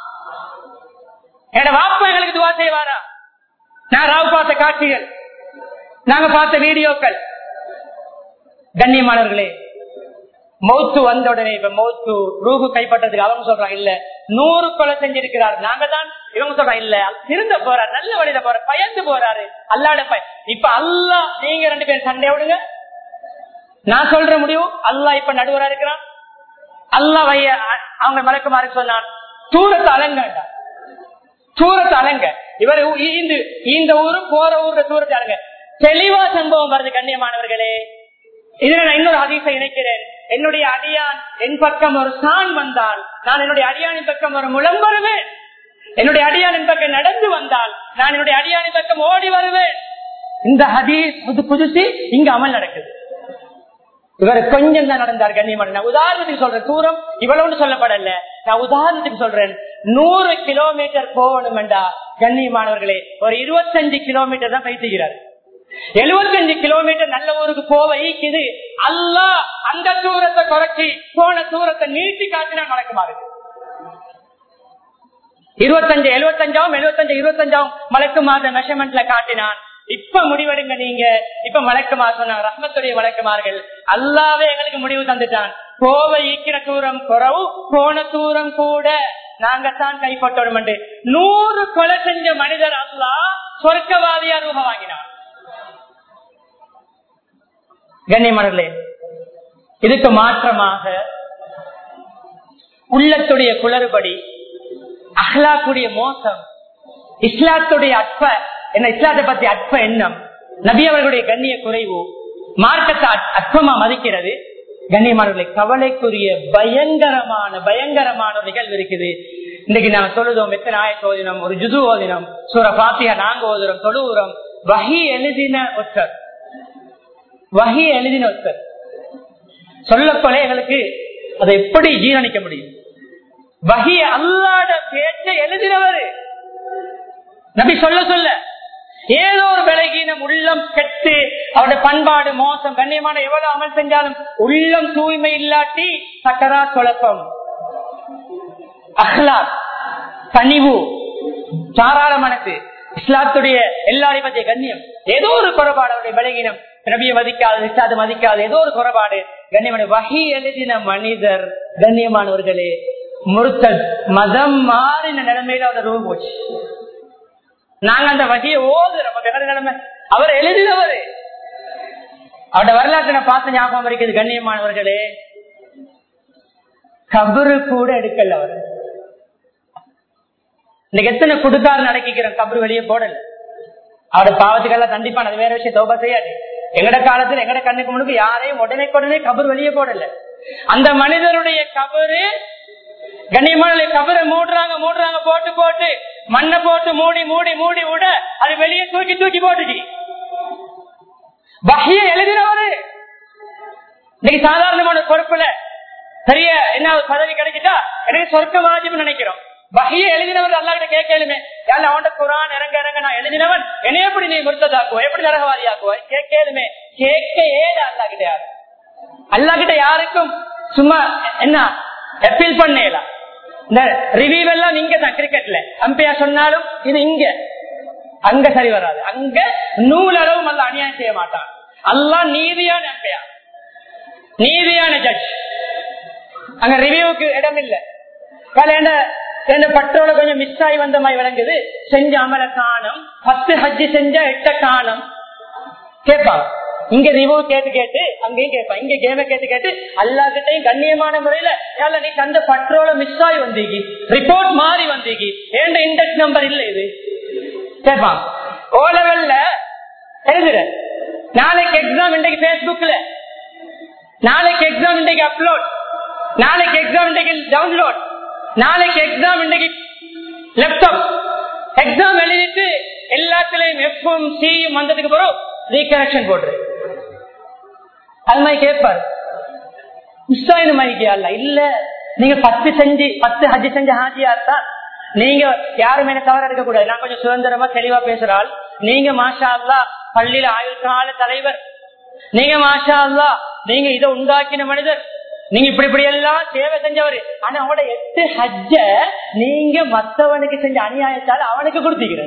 என்னோட வாப்பா எங்களுக்கு துவா செய்வாரா நான் ராவ் பார்த்த காட்சிகள் நாங்க பார்த்த வீடியோக்கள் கண்ணியமானவர்களே மௌத்து வந்த உடனே இப்ப மௌத்து ரூபு கைப்பற்றதுக்கு அவங்க சொல்றாங்க இல்ல நூறு கொலை செஞ்சிருக்கிறார் நாங்க தான் இவங்க சொல்றாங்க இல்ல திருந்த போறார் நல்ல வழியில போறார் பயந்து போறாரு அல்லாட பய இப்ப அல்லா நீங்க ரெண்டு பேரும் சண்டை விடுங்க நான் சொல்ற முடிவு அல்லா இப்ப நடுவரா இருக்கிறான் அல்லா வைய அவங்க மலக்குமாறு சொன்னான் தூரத்தை அலங்கண்டா தூரத்தை அலங்க இவர் இந்த இந்த ஊரு போற ஊர்ல தூரத்தை அலங்க தெளிவா சம்பவம் வருது கண்ணியமானவர்களே இதுல நான் இன்னொரு அதிசை இணைக்கிறேன் என்னுடைய அடியான் என் பக்கம் ஒரு சான் வந்தால் நான் என்னுடைய அடியானின் பக்கம் ஒரு முழம் வருவேன் என்னுடைய அடியானின் பக்கம் நடந்து வந்தால் நான் என்னுடைய அடியானின் பக்கம் ஓடி வருவேன் இந்த ஹதீஸ் புது புதுசு இங்க அமல் நடக்குது இவர் கொஞ்சம் தான் நடந்தார் கண்ணியமான நான் உதாரணத்துக்கு சொல்றேன் தூரம் இவ்வளவு சொல்லப்படல நான் உதாரணத்துக்கு சொல்றேன் நூறு கிலோமீட்டர் போகணும்டா கண்ணியமானவர்களே ஒரு இருபத்தஞ்சு கிலோமீட்டர் தான் பயிற்சிக்கிறார் எழுபத்தஞ்சு கிலோமீட்டர் நல்ல ஊருக்கு போவ ஈக்குது அல்லா அந்த தூரத்தை குறைச்சி போன தூரத்தை நீட்டி காட்டினா நடக்குமாறு இருபத்தஞ்சு எழுபத்தஞ்சாவும் எழுபத்தஞ்சு இருபத்தஞ்சாவும் மலைக்கு மாத மெஷர்மெண்ட்ல காட்டினான் இப்ப முடிவெடுங்க நீங்க இப்ப மலக்குமா சொன்னாங்க ரஹ்மத்துடைய மலக்குமார்கள் அல்லாவே எங்களுக்கு முடிவு தந்துட்டான் கோவை ஈக்கிற தூரம் குறவு போன தூரம் கூட நாங்க தான் கைப்பற்றோம் என்று நூறு கொலை செஞ்ச மனிதர் அல்லா சொர்க்கவாதியா ரூபம் வாங்கினான் கண்ணியமர்களே இதுக்கு மாற்றமாக உள்ளத்துடைய குளறுபடி அஹ்லாக்குடைய மோசம் இஸ்லாத்துடைய அற்ப என்ன இஸ்லாத்தை பத்தி அற்ப எண்ணம் நபி அவர்களுடைய கண்ணிய குறைவு மார்க்கத்தை அற்பமா மதிக்கிறது கண்ணியமானவர்களை கவலைக்குரிய பயங்கரமான பயங்கரமான ஒரு நிகழ்வு இருக்குது இன்னைக்கு நாங்க சொல்லுதோம் எத்தனை ஆயத்து ஓதினம் ஒரு ஜுது ஓதினம் சூர பாத்தியா நாங்க ஓதுறோம் தொழுவுறோம் வகி எழுதின ஒருத்தர் வகி எழுதின ஒருத்தர் சொல்லப்போல எங்களுக்கு அதை எப்படி ஜீரணிக்க முடியும் வகி அல்லாட பேச்சை எழுதினவர் நபி சொல்ல சொல்ல ஏதோ ஒரு விலகீனம் உள்ளம் கெட்டு அவருடைய பண்பாடு மோசம் கண்ணியமான எவ்வளவு அமல் செஞ்சாலும் உள்ளம் தூய்மை இல்லாட்டி சக்கரா குழப்பம் அஹ்லா கனிவு சாராள மனசு இஸ்லாத்துடைய எல்லாரையும் பற்றிய கண்ணியம் ஏதோ ஒரு குறைபாடு அவருடைய விலகினம் நபியை மதிக்காது இஸ்லாத்தை மதிக்காது ஏதோ ஒரு குறைபாடு கண்ணியமான வகி எழுதின மனிதர் கண்ணியமானவர்களே முருத்தல் மதம் மாறின நிலைமையில அவரோட ரூபம் போச்சு நாங்க அந்த வகையை ஓதுறோம் நிலைமை அவர் எழுதினவரு அவருடைய வரலாற்றை பார்த்து ஞாபகம் இருக்குது கண்ணியமானவர்களே கபரு கூட எடுக்கல அவர் இன்னைக்கு எத்தனை குடுக்காரு நடக்கிக்கிறோம் கபரு வெளியே போடல அவருடைய பாவத்துக்கெல்லாம் கண்டிப்பா அது வேற விஷயம் தோபா செய்யாது எங்கட காலத்துல எங்கட கண்ணுக்கு முன்னுக்கு யாரையும் உடனே உடனே கபர் வெளியே போடல அந்த மனிதருடைய கபரு கண்ணியமான கபரை மூடுறாங்க மூடுறாங்க போட்டு போட்டு மண்ணை போட்டு மூடி மூடி மூடி விட அது வெளியே தூக்கி தூக்கி போட்டுச்சு வகைய எழுதினவரு இன்னைக்கு சாதாரணமான பொறுப்புல பெரிய என்ன பதவி கிடைச்சிட்டா எனக்கு சொர்க்க வாஜிப்பு நினைக்கிறோம் வகையை எழுதினவர் அல்லா கிட்ட கேட்கலுமே யாரு அவன் குரான் இறங்க இறங்க நான் எழுதினவன் என்ன எப்படி நீ முருத்ததாக்குவ எப்படி நரகவாதியாக்குவ கேட்கலுமே கேட்க ஏது அல்லா கிட்ட யாரு அல்லா கிட்ட யாருக்கும் சும்மா என்ன அப்பீல் பண்ணலாம் இந்த ரிவியூ எல்லாம் இங்க தான் கிரிக்கெட்ல அம்பையா சொன்னாலும் இது இங்க அங்க சரி வராது அங்க நூலளவும் அல்ல அநியாயம் செய்ய மாட்டான் அல்லா நீதியான அம்பையா நீதியான ஜட்ஜ் அங்க ரிவியூக்கு இடம் இல்ல ரெண்டு பட்டோல கொஞ்சம் மிஸ் ஆகி வந்த மாதிரி விளங்குது செஞ்ச அமல காணும் பத்து ஹஜ்ஜி செஞ்ச எட்ட காணும் கேட்பாங்க இங்க ரிமோட் கேட்டு கேட்டு அங்கேயும் கேட்பான் இங்க கேம கேட்டு கேட்டு எல்லார்கிட்டையும் கண்ணியமான முறையில ஏல நீ தந்த பட்ரோல மிஸ் ஆகி வந்தீங்க ரிப்போர்ட் மாறி வந்தீங்க ஏண்ட இண்டெக்ஸ் நம்பர் இல்ல இது கேட்பான் ஓ லெவல்ல எழுதுற நாளைக்கு எக்ஸாம் இன்றைக்கு பேஸ்புக்ல நாளைக்கு எக்ஸாம் இன்றைக்கு அப்லோட் நாளைக்கு எக்ஸாம் இன்றைக்கு டவுன்லோட் நாளைக்கு எக்ஸாம் இன்றைக்கு லேப்டாப் எக்ஸாம் எழுதிட்டு எல்லாத்துலயும் எஃப்எம் சியும் வந்ததுக்கு பிறகு ரீகனெக்ஷன் போடுறது அது மாதிரி கேட்பாரு இஸ்ராயல் மாதிரி அல்ல இல்ல நீங்க பத்து செஞ்சு பத்து ஹஜ் செஞ்ச ஹாஜியா இருந்தா நீங்க யாரும் என்ன தவற எடுக்க கூடாது நான் கொஞ்சம் சுதந்திரமா தெளிவா பேசுறாள் நீங்க மாஷா அல்லா பள்ளியில ஆயுள் கால தலைவர் நீங்க மாஷா அல்லா நீங்க இதை உண்டாக்கின மனிதர் நீங்க இப்படி இப்படி எல்லாம் சேவை செஞ்சவரு ஆனா அவனோட எட்டு ஹஜ்ஜ நீங்க மத்தவனுக்கு செஞ்ச அநியாயத்தால அவனுக்கு கொடுத்தீங்க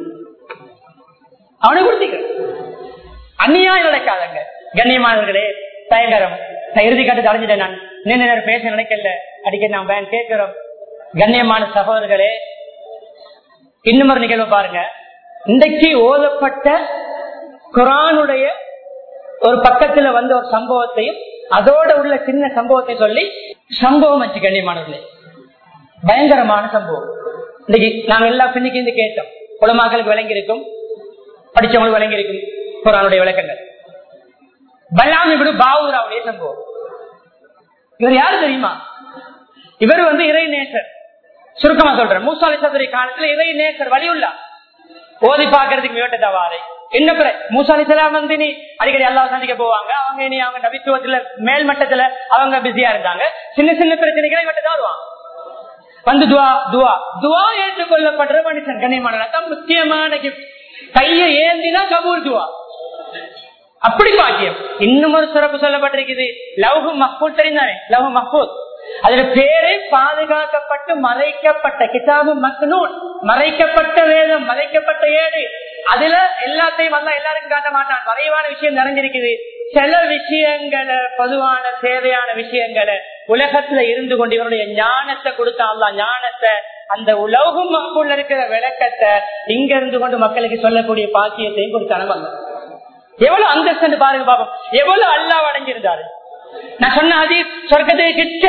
அவனுக்கு கொடுத்தீங்க அநியாயம் நடக்காதங்க கண்ணியமானவர்களே பயங்கரம் நான் இறுதி கட்டத்தை அடைஞ்சிட்டேன் நான் நீண்ட நேரம் பேச நினைக்கல அடிக்க நான் பேன் கேட்கிறோம் கண்ணியமான சகோதரர்களே இன்னும் ஒரு நிகழ்வு பாருங்க இன்றைக்கு ஓதப்பட்ட குரானுடைய ஒரு பக்கத்துல வந்த ஒரு சம்பவத்தையும் அதோட உள்ள சின்ன சம்பவத்தை சொல்லி சம்பவம் வச்சு கண்ணியமானவர்களே பயங்கரமான சம்பவம் இன்னைக்கு நாங்க எல்லாம் பின்னிக்கு இருந்து கேட்டோம் குளமாக்களுக்கு விளங்கி இருக்கும் படிச்சவங்களுக்கு விளங்கி இருக்கும் குரானுடைய விளக்கங்கள் பல்லாம் இப்படி பாவூராவுடைய சம்பவம் இவர் யாரு தெரியுமா இவர் வந்து இறை நேசர் சுருக்கமா சொல்றேன் மூசாலி சதுரை காலத்துல இறை நேசர் வழியுள்ளா ஓதி பாக்குறதுக்கு விவட்ட தவாரை என்ன பிற மூசாலி சலாம் வந்து நீ அடிக்கடி எல்லாம் சந்திக்க போவாங்க அவங்க இனி அவங்க நபித்துவத்துல மேல் மட்டத்துல அவங்க பிஸியா இருந்தாங்க சின்ன சின்ன பிரச்சனைகளை இவட்ட தான் வருவாங்க வந்து துவா துவா துவா ஏற்றுக்கொள்ளப்படுற மனுஷன் கண்ணியமான முக்கியமான gift. கையை ஏந்தினா கபூர் துவா அப்படி பாக்கியம் இன்னும் ஒரு சிறப்பு சொல்லப்பட்டிருக்குது லவ்ஹு மஹ்பூத் தெரிந்தானே லவ்ஹு மஹ்பூத் அதுல பேரே பாதுகாக்கப்பட்டு மறைக்கப்பட்ட கிதாபு மக்னூன் மறைக்கப்பட்ட வேதம் மறைக்கப்பட்ட ஏடு அதுல எல்லாத்தையும் வந்தா எல்லாருக்கும் காட்ட மாட்டான் மறைவான விஷயம் நிறைஞ்சிருக்குது சில விஷயங்களை பொதுவான தேவையான விஷயங்களை உலகத்துல இருந்து கொண்டு இவருடைய ஞானத்தை கொடுத்தா ஞானத்தை அந்த உலகம் மக்கள் இருக்கிற விளக்கத்தை இங்க இருந்து கொண்டு மக்களுக்கு சொல்லக்கூடிய பாக்கியத்தையும் கொடுத்தான வந்தார் எவ்வளவு அந்தஸ்து பாருங்க பாப்போம் எவ்வளவு அல்லா அடைஞ்சிருந்தாரு நான் சொன்ன அதி சொர்க்கத்தை கிட்ட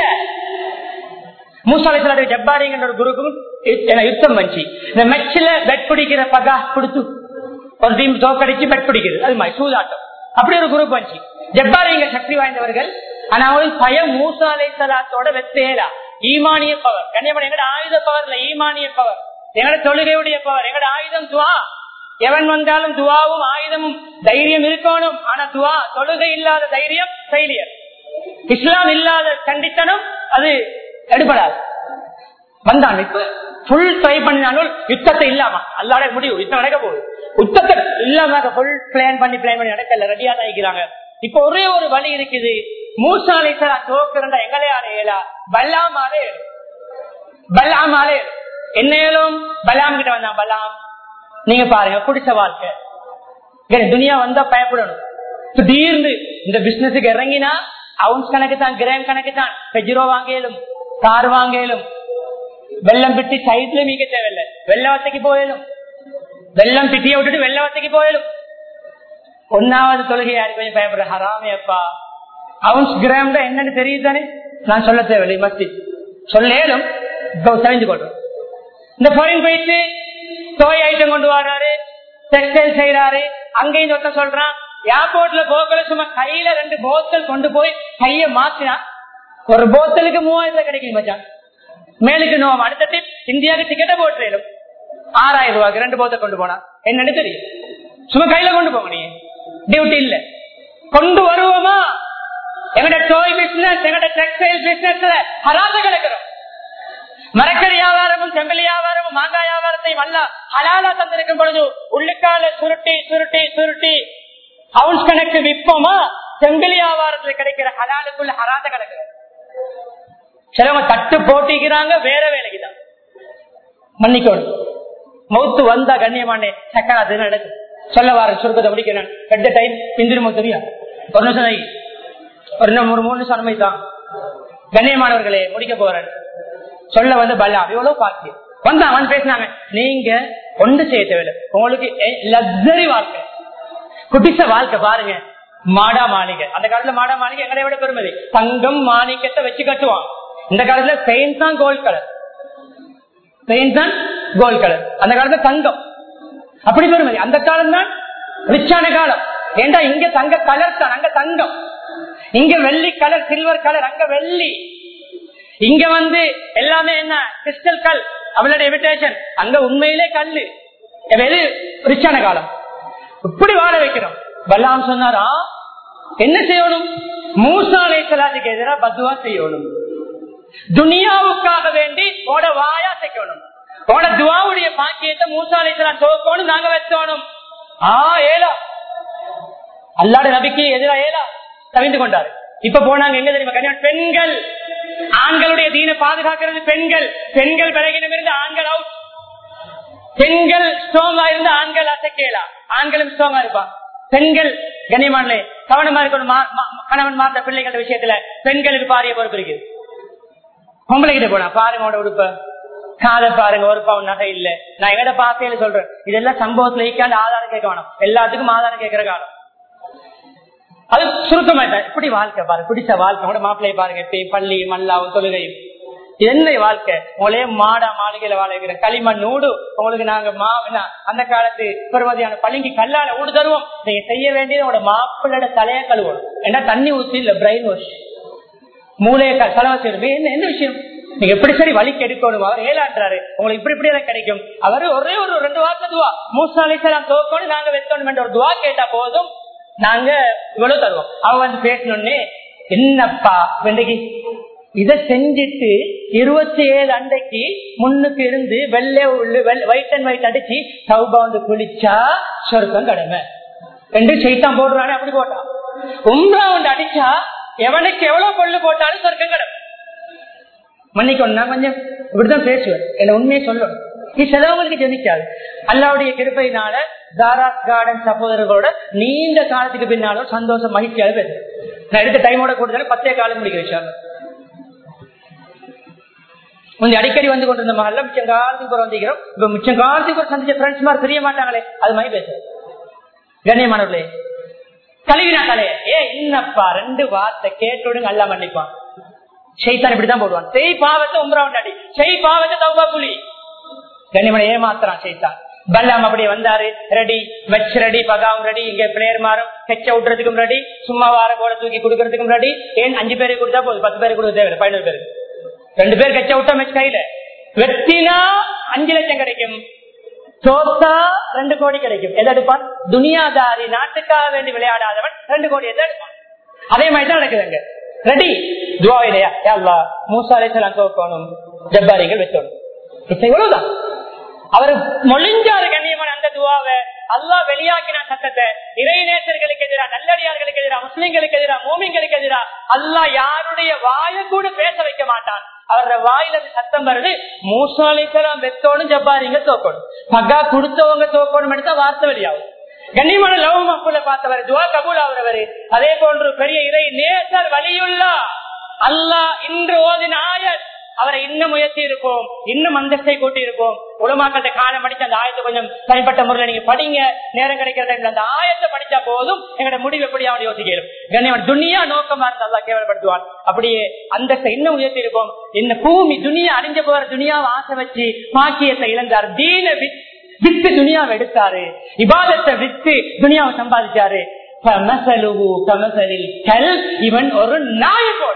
மூசாலை ஜப்பாரிங்கிற ஒரு குருக்கும் யுத்தம் வச்சு இந்த மெச்சில பெட் பிடிக்கிற பகா கொடுத்து ஒரு டீம் தோக்கடிச்சு பெட் பிடிக்கிறது அது மாதிரி சூதாட்டம் அப்படி ஒரு குரூப் வந்துச்சு ஜப்பாரிங்க சக்தி வாய்ந்தவர்கள் ஆனா அவங்களுக்கு பயம் மூசாலை சலாத்தோட வெத்தேரா ஈமானிய பவர் கண்ணியப்பட எங்கட ஆயுத பவர்ல ஈமானிய பவர் எங்கட தொழுகையுடைய பவர் எங்கட ஆயுதம் துவா எவன் வந்தாலும் துவாவும் ஆயுதமும் தைரியம் இருக்கணும் ஆனா துவா தொழுகை இல்லாத தைரியம் ஃபெயிலியர் இஸ்லாம் இல்லாத கண்டித்தனம் அது எடுபடாது வந்தான் இப்ப ஃபுல் ட்ரை பண்ணினாலும் யுத்தத்தை இல்லாம அல்லாட முடிவு யுத்தம் நடக்க போகுது யுத்தத்தை இல்லாம ஃபுல் பிளான் பண்ணி பிளான் பண்ணி நடக்கல ரெடியா தான் இருக்கிறாங்க இப்ப ஒரே ஒரு வழி இருக்குது மூசாலை தோக்குறா எங்களே அடையலா பல்லாமாலே பல்லாமாலே என்ன ஏலும் பல்லாம் கிட்ட வந்தான் பல்லாம் நீங்க பாருங்க பிடிச்ச வாழ்க்கை துனியா வந்தா பயப்படணும் திடீர்னு இந்த பிசினஸுக்கு இறங்கினா அவுன்ஸ் கணக்கு தான் கிராம் கணக்கு தான் பெஜிரோ வாங்கலும் கார் வாங்கலும் வெள்ளம் பிட்டி சைட்ல மீக்க தேவையில்லை வெள்ளவத்தைக்கு போயிடும் வெள்ளம் பிட்டிய விட்டுட்டு வெள்ளவத்தைக்கு போயிடும் ஒன்னாவது தொழுகை யாரு கொஞ்சம் பயப்படுற ஹராமே அப்பா அவுன்ஸ் கிராம் தான் என்னன்னு தெரியுது தானே நான் சொல்ல தேவையில்லை மஸ்தி சொல்லேலும் தெரிஞ்சு கொள்றோம் இந்த ஃபாரின் போயிட்டு டோய் ஐட்டம் கொண்டு வர்றாரு டெக்ஸ்டைல் செய்யறாரு அங்கேயும் ஒருத்த சொல்றான் ஏர்போர்ட்ல போக்கல சும்மா கையில ரெண்டு போத்தல் கொண்டு போய் கைய மாத்தினா ஒரு போத்தலுக்கு மூவாயிரத்துல கிடைக்கும் மச்சான் மேலுக்கு நோம் அடுத்த டிப் இந்தியாவுக்கு டிக்கெட்டை போட்டுரும் ஆறாயிரம் ரூபாய்க்கு ரெண்டு போத்தல் கொண்டு போனா என்னன்னு தெரியும் சும்மா கையில கொண்டு போங்க நீ டியூட்டி இல்ல கொண்டு வருவோமா எங்கட டோய் பிசினஸ் எங்கட டெக்ஸ்டைல் பிசினஸ்ல ஹராத கிடக்கிறோம் மரக்கறி வியாபாரமும் செம்பலி வியாபாரமும் மாங்காய் வியாபாரத்தையும் அல்ல ஹலாலா தந்திருக்கும் பொழுது உள்ளுக்கால சுருட்டி சுருட்டி சுருட்டி ஹவுஸ் கணக்கு விற்போமா செம்பிலி வியாபாரத்துல கிடைக்கிற ஹலாலுக்குள்ள ஹராத கிடக்குற சிலவங்க தட்டு போட்டிக்கிறாங்க வேற வேலைக்கு தான் மன்னிக்கணும் மௌத்து வந்தா கண்ணியமானே சக்கராத்து நடக்கு சொல்ல வார சுருக்கத்தை முடிக்கிறேன் எட்ட டைம் இந்திரமோ தெரியா ஒரு நிமிஷம் ஆகி. ஒரு நிமிஷம் ஒரு மூணு நிமிஷம் அனுமதி தான் கண்ணியமானவர்களே முடிக்க போறேன் சொல்ல வந்து பல்லா எவ்வளவு பாக்கி வந்தா அவன் பேசினாங்க நீங்க ஒன்று செய்ய தேவையில்லை உங்களுக்கு லக்ஸரி வாழ்க்கை குட்டிச வாழ்க்கை பாருங்க மாடா மாளிகை அந்த காலத்துல மாடா மாளிகை எங்களை விட பெருமதி தங்கம் மாணிக்கத்தை வச்சு கட்டுவாங்க இந்த காலத்துல பெயிண்ட் தான் கோல்ட் கலர் பெயிண்ட் தான் கோல்ட் கலர் அந்த காலத்துல தங்கம் அப்படி பெருமதி அந்த காலம் தான் ரிச்சான காலம் ஏண்டா இங்க தங்க கலர் தான் அங்க தங்கம் இங்க வெள்ளி கலர் சில்வர் கலர் அங்க வெள்ளி இங்க வந்து எல்லாமே என்ன கிறிஸ்டல் கல் அவளுடைய இன்விடேஷன் அங்க உண்மையிலே கல்லு வெறு ரிச்சான காலம் இப்படி வாழ வைக்கிறோம் பல்லாம் சொன்னாரா என்ன செய்யணும் மூசாலை சலாத்துக்கு எதிராக பத்துவா செய்யணும் துனியாவுக்காக வேண்டி ஓட வாயா செய்யணும் ஓட துவாவுடைய பாக்கியத்தை மூசாலை சலாம் துவக்கணும் நாங்க வச்சோணும் ஆ ஏலா அல்லாட நபிக்கு எதிராக ஏலா தவிந்து கொண்டாரு இப்ப போனாங்க எங்க தெரியுமா கல்யாணம் பெண்கள் ஆண்களுடைய தீன பாதுகாக்கிறது பெண்கள் பெண்கள் விலகினம் இருந்து ஆண்கள் அவுட் பெண்கள் ஸ்ட்ராங்கா இருந்து ஆண்கள் அசைக்கலா ஆண்களும் ஸ்ட்ராங்கா இருப்பான் பெண்கள் கண்ணியமானே கவனமா இருக்கணும் மா- மா- கணவன் மாற்ற பிள்ளைகள் விஷயத்துல பெண்களுக்கு பாரிய பொறுப்பு இருக்குது பொம்பளை கிட்ட போனா பாருங்க உங்களோட உடுப்ப காதை பாருங்க ஒரு பவுன் நகை இல்ல நான் எங்கட பார்த்தேன்னு சொல்றேன் இதெல்லாம் சம்பவத்துல ஈக்காண்டு ஆதாரம் கேட்க வேணும் எல்லாத்துக்கும் ஆதாரம் கேட்கிற காலம் அது சுருக்கமா இல்ல. இப்படி வாழ்க்கை பாருங்க பிடிச்ச வாழ்க்கை கூட மாப்பிள்ளைய பாருங்க இப்ப பள்ளி மல்லாவும் தொழுகையும் இது என்ன வாழ்க்கை உங்களே மாடா மாளிகையில வாழ வைக்கிற களிமண் ஊடு உங்களுக்கு நாங்க மா என்ன, அந்த காலத்து பெருமதியான பள்ளிக்கு கல்லால ஊடு தருவோம் நீங்க செய்ய வேண்டியது உங்களோட மாப்பிள்ளோட தலைய கழுவணும் ஏன்னா தண்ணி ஊத்தி இல்ல பிரெயின் வாஷ் மூளையை செலவு செய்யணும் என்ன என்ன விஷயம் நீங்க எப்படி சரி வலிக்கு எடுக்கணும் அவர் ஏலான்றாரு உங்களுக்கு இப்படி இப்படி எல்லாம் கிடைக்கும் அவர் ஒரே ஒரு ரெண்டு வார்த்தை துவா மூசா அலிசலாம் தோக்கணும் நாங்க வெத்தணும் என்ற ஒரு துவா கேட்டா போதும் நாங்க இவ்வளவு தருவோம் அவ வந்து பேசணும்னு என்னப்பா வெண்டைக்கு இத செஞ்சுட்டு இருபத்தி ஏழு அண்டைக்கு முன்னுக்கு இருந்து வெள்ளை ஒயிட் அண்ட் ஒயிட் அடிச்சு சௌபா வந்து குளிச்சா சொர்க்கம் கடமை ரெண்டு செய்தான் போடுறானே அப்படி போட்டான் உம்ரா வந்து அடிச்சா எவனுக்கு எவ்வளவு கொள்ளு போட்டாலும் சொர்க்கம் கடமை மன்னிக்கணும் நான் கொஞ்சம் இப்படிதான் பேசுவேன் என்ன உண்மையை சொல்லணும் நீ சிலவங்களுக்கு ஜெனிக்காது அல்லாவுடைய கிருப்பையினால தாராஸ் கார்டன் சகோதரர்களோட நீண்ட காலத்துக்கு பின்னாலும் சந்தோஷம் மகிழ்ச்சியாக பேசுறேன் நான் எடுத்த டைமோட கூடுதல் பத்தே காலம் முடிக்க வச்சாங்க கொஞ்சம் அடிக்கடி வந்து கொண்டிருந்த மகள்ல மிச்சம் காலத்துக்கு ஒரு வந்திக்கிறோம் இப்ப மிச்சம் காலத்துக்கு ஒரு சந்திச்ச ஃப்ரெண்ட்ஸ் மாதிரி தெரிய மாட்டாங்களே அது மாதிரி பேசுறேன் கண்ணியமானவர்களே கழுவினா தலைய ஏ என்னப்பா ரெண்டு வார்த்தை கேட்டோடு அல்லா மன்னிப்பான் ஷைத்தான் இப்படிதான் போடுவான் செய் பாவத்தை உம்ரா உண்டாடி செய் பாவத்தை தௌபா புலி கண்ணியமனை ஏமாத்துறான் ஷைத்தான் பல்லாம் அப்படியே வந்தாரு ரெடி வெச் ரெடி பகாவும் ரெடி இங்க பிளேயர் மாறும் கெச்ச விட்டுறதுக்கும் ரெடி சும்மா வார போல தூக்கி கொடுக்கறதுக்கும் ரெடி ஏன் அஞ்சு பேருக்கு கொடுத்தா போதும் பத்து பேருக்கு கொடுக்க தேவை பதினோரு பேருக்கு ரெண்டு பேர் கெச்ச விட்டா மெச் கையில வெத்தினா அஞ்சு லட்சம் கிடைக்கும் தோத்தா ரெண்டு கோடி கிடைக்கும் எதை எடுப்பான் துனியாதாரி நாட்டுக்காக வேண்டி விளையாடாதவன் ரெண்டு கோடி எதை எடுப்பான் அதே மாதிரி தான் நடக்குதுங்க ரெடி துவா இல்லையா அல்லா மூசாலே செல்லாம் தோக்கணும் ஜப்பாரிகள் வச்சோணும் இப்ப இவ்வளவுதான் அவர் மொழிஞ்சாரு கண்ணியமான அந்த துவாவை அல்லா வெளியாக்கின சட்டத்தை இறைநேசர்களுக்கு எதிராக நல்லடியார்களுக்கு எதிராக முஸ்லிம்களுக்கு எதிராக மூமிங்களுக்கு எதிராக அல்லா யாருடைய வாயை கூட பேச வைக்க மாட்டான் அவரோட வாயில இருந்து சத்தம் வருது மூசாலிசலாம் வெத்தோணும் ஜப்பாரிங்க தோக்கணும் பகா கொடுத்தவங்க தோக்கணும் எடுத்தா வார்த்தை வெளியாகும் கண்ணியமான லவ் மக்குள்ள பார்த்தவர் துவா கபூல் ஆகிறவர் அதே போன்று பெரிய இறை நேசர் வலியுள்ளா அல்லாஹ் இன்று ஓதின ஆயத் அவரை இன்னும் முயற்சி இருப்போம் இன்னும் அந்தஸ்தை கூட்டி இருப்போம் உலமாக்கள்கிட்ட காலம் படிச்சு அந்த ஆயத்தை கொஞ்சம் தனிப்பட்ட முறையில் நீங்க படிங்க நேரம் கிடைக்கிற டைம்ல அந்த ஆயத்தை படிச்சா போதும் எங்களோட முடிவு எப்படி அவன் யோசிக்கணும் கண்ணியவன் துனியா நோக்கமா இருந்தா அல்லா கேவலப்படுத்துவான் அப்படியே அந்தஸ்தை இன்னும் உயர்த்தி இருப்போம் இந்த பூமி துனியா அழிஞ்ச போற துனியாவை ஆசை வச்சு பாக்கியத்தை இழந்தார் தீன வித்- வித்து துனியாவை எடுத்தாரு இபாதத்தை வித்து துனியாவை சம்பாதிச்சாரு ஃபமஸலுஹு கமஸலில் கல்ப். இவன் ஒரு நாய் போல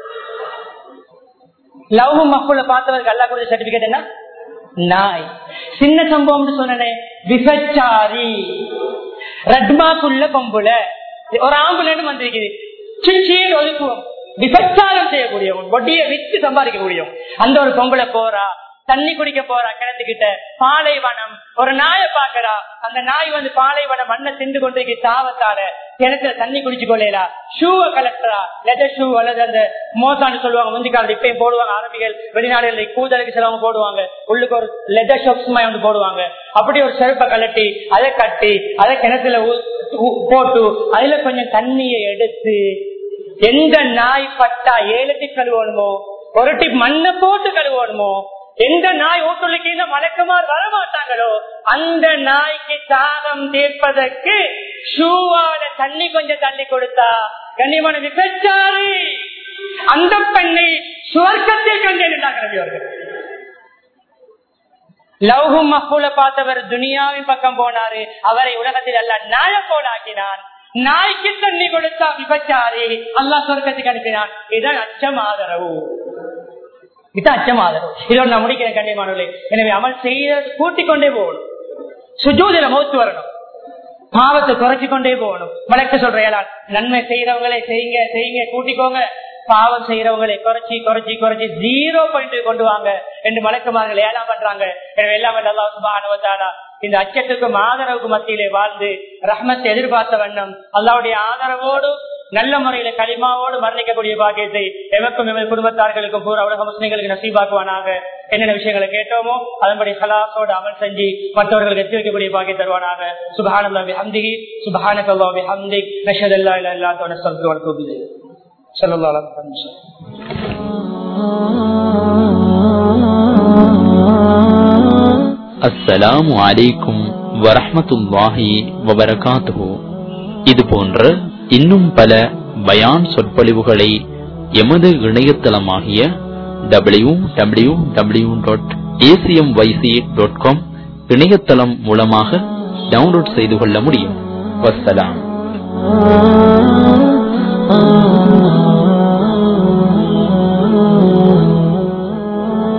லவ் மக்குள்ள பார்த்தவருக்கு அல்லா கொடுத்த சர்டிபிகேட் என்ன நாய் சின்ன சம்பவம் சொன்னேன் விபச்சாரி ரட்மாக்குள்ள பொம்புல ஒரு ஆம்புலன்னு வந்திருக்குது சிச்சின்னு ஒதுக்குவோம் விபச்சாரம் செய்யக்கூடியவன் பொட்டியை வித்து சம்பாதிக்கக்கூடியவன் அந்த ஒரு பொம்பளை போறா தண்ணி குடிக்க போறா கிணத்துக்கிட்ட பாலைவனம் ஒரு நாயை பாக்குறா அந்த நாய் வந்து பாலைவனம் மண்ணை திண்டு கொண்டு தாவத்தால கிணத்துல தண்ணி குடிச்சு கொள்ளலா ஷூவை கலெக்டரா லெதர் ஷூ அல்லது அந்த மோசான்னு சொல்லுவாங்க முந்தி காலத்து இப்பயும் போடுவாங்க அரபிகள் வெளிநாடுகளில் கூதலுக்கு சிலவங்க போடுவாங்க உள்ளுக்கு ஒரு லெதர் ஷாப்ஸ் மாதிரி வந்து போடுவாங்க அப்படி ஒரு செருப்பை கலட்டி அதை கட்டி அதை கிணத்துல ஊ- ஊ- போட்டு அதுல கொஞ்சம் தண்ணியை எடுத்து எந்த நாய் பட்டா ஏழு கழுவணுமோ ஒரு டிப் மண்ணை போட்டு கழுவணுமோ எந்த நாய் ஊட்டுள்ளிக்கு மலக்குமார் வரமாட்டாங்களோ அந்த நாய்க்கு தாகம் தீர்ப்பதற்கு ஷூவால தண்ணி கொஞ்சம் தண்ணி கொடுத்தா கண்ணியமான விபச்சாரி அந்த பெண்ணை சுவர்க்கத்தில் கண்டேன் நபி அவர்கள் லவ்ஹும் மஹூல பார்த்தவர் துனியாவின் பக்கம் போனாரு அவரை உலகத்தில் அல்ல நாய போலாக்கினான் நாய்க்கு தண்ணி கொடுத்தா விபச்சாரி அல்லா சொர்க்கத்துக்கு அனுப்பினான் இதான் அச்சம் ஆதரவு இது அச்சம் ஆதரவு இதோட நான் முடிக்கிறேன் கண்ணியமானவர்களே எனவே அமல் செய்ய கூட்டிக் கொண்டே போகணும் சுஜூதில மௌத்து வரணும் பாவத்தை குறைச்சு கொண்டே போகணும் வழக்கு சொல்றேன் நன்மை செய்யறவங்களே செய்யுங்க செய்யுங்க கூட்டிக்கோங்க பாவம் செய்யறவங்களை குறைச்சி குறைச்சி குறைச்சி ஜீரோ பாயிண்ட் கொண்டு வாங்க என்று மலக்குமார்கள் ஏலாம் பண்றாங்க எனவே எல்லாம் நல்லா சுபானுவத்தாலா இந்த அச்சத்துக்கும் ஆதரவுக்கும் மத்தியிலே வாழ்ந்து ரஹ்மத்தை எதிர்பார்த்த வண்ணம் அல்லாவுடைய ஆதரவோடு நல்ல முறையில களிமாவோடு மரணிக்கக்கூடிய பாக்கியத்தை எமக்கும் எமது குடும்பத்தார்களுக்கும் பூரா உலக முஸ்லிம்களுக்கு நசீபாக்குவானாக என்னென்ன விஷயங்களை கேட்டோமோ அதன்படி ஹலாசோடு அமல் செஞ்சு மற்றவர்களுக்கு எத்தி வைக்கக்கூடிய பாக்கியம் தருவானாக சுபஹானல்லா பிஹம்திஹி சுபஹானக்கல்லா பிஹம்திக் நஷதல்லா இல்லா இல்லா தவனஸ்தல்கு வனத்துபிலே صلى الله عليه وسلم அஸ்ஸலாமு அலைக்கும் வரஹ்மத்துல்லாஹி வபரகாத்துஹு இது போன்ற இன்னும் பல பயான் சொற்பொழிவுகளை எமது இணையதளமாகிய W W W dot ACM YC dot com இணையதளம் மூலமாக டவுன்லோட் செய்து கொள்ள முடியும் வசலாம்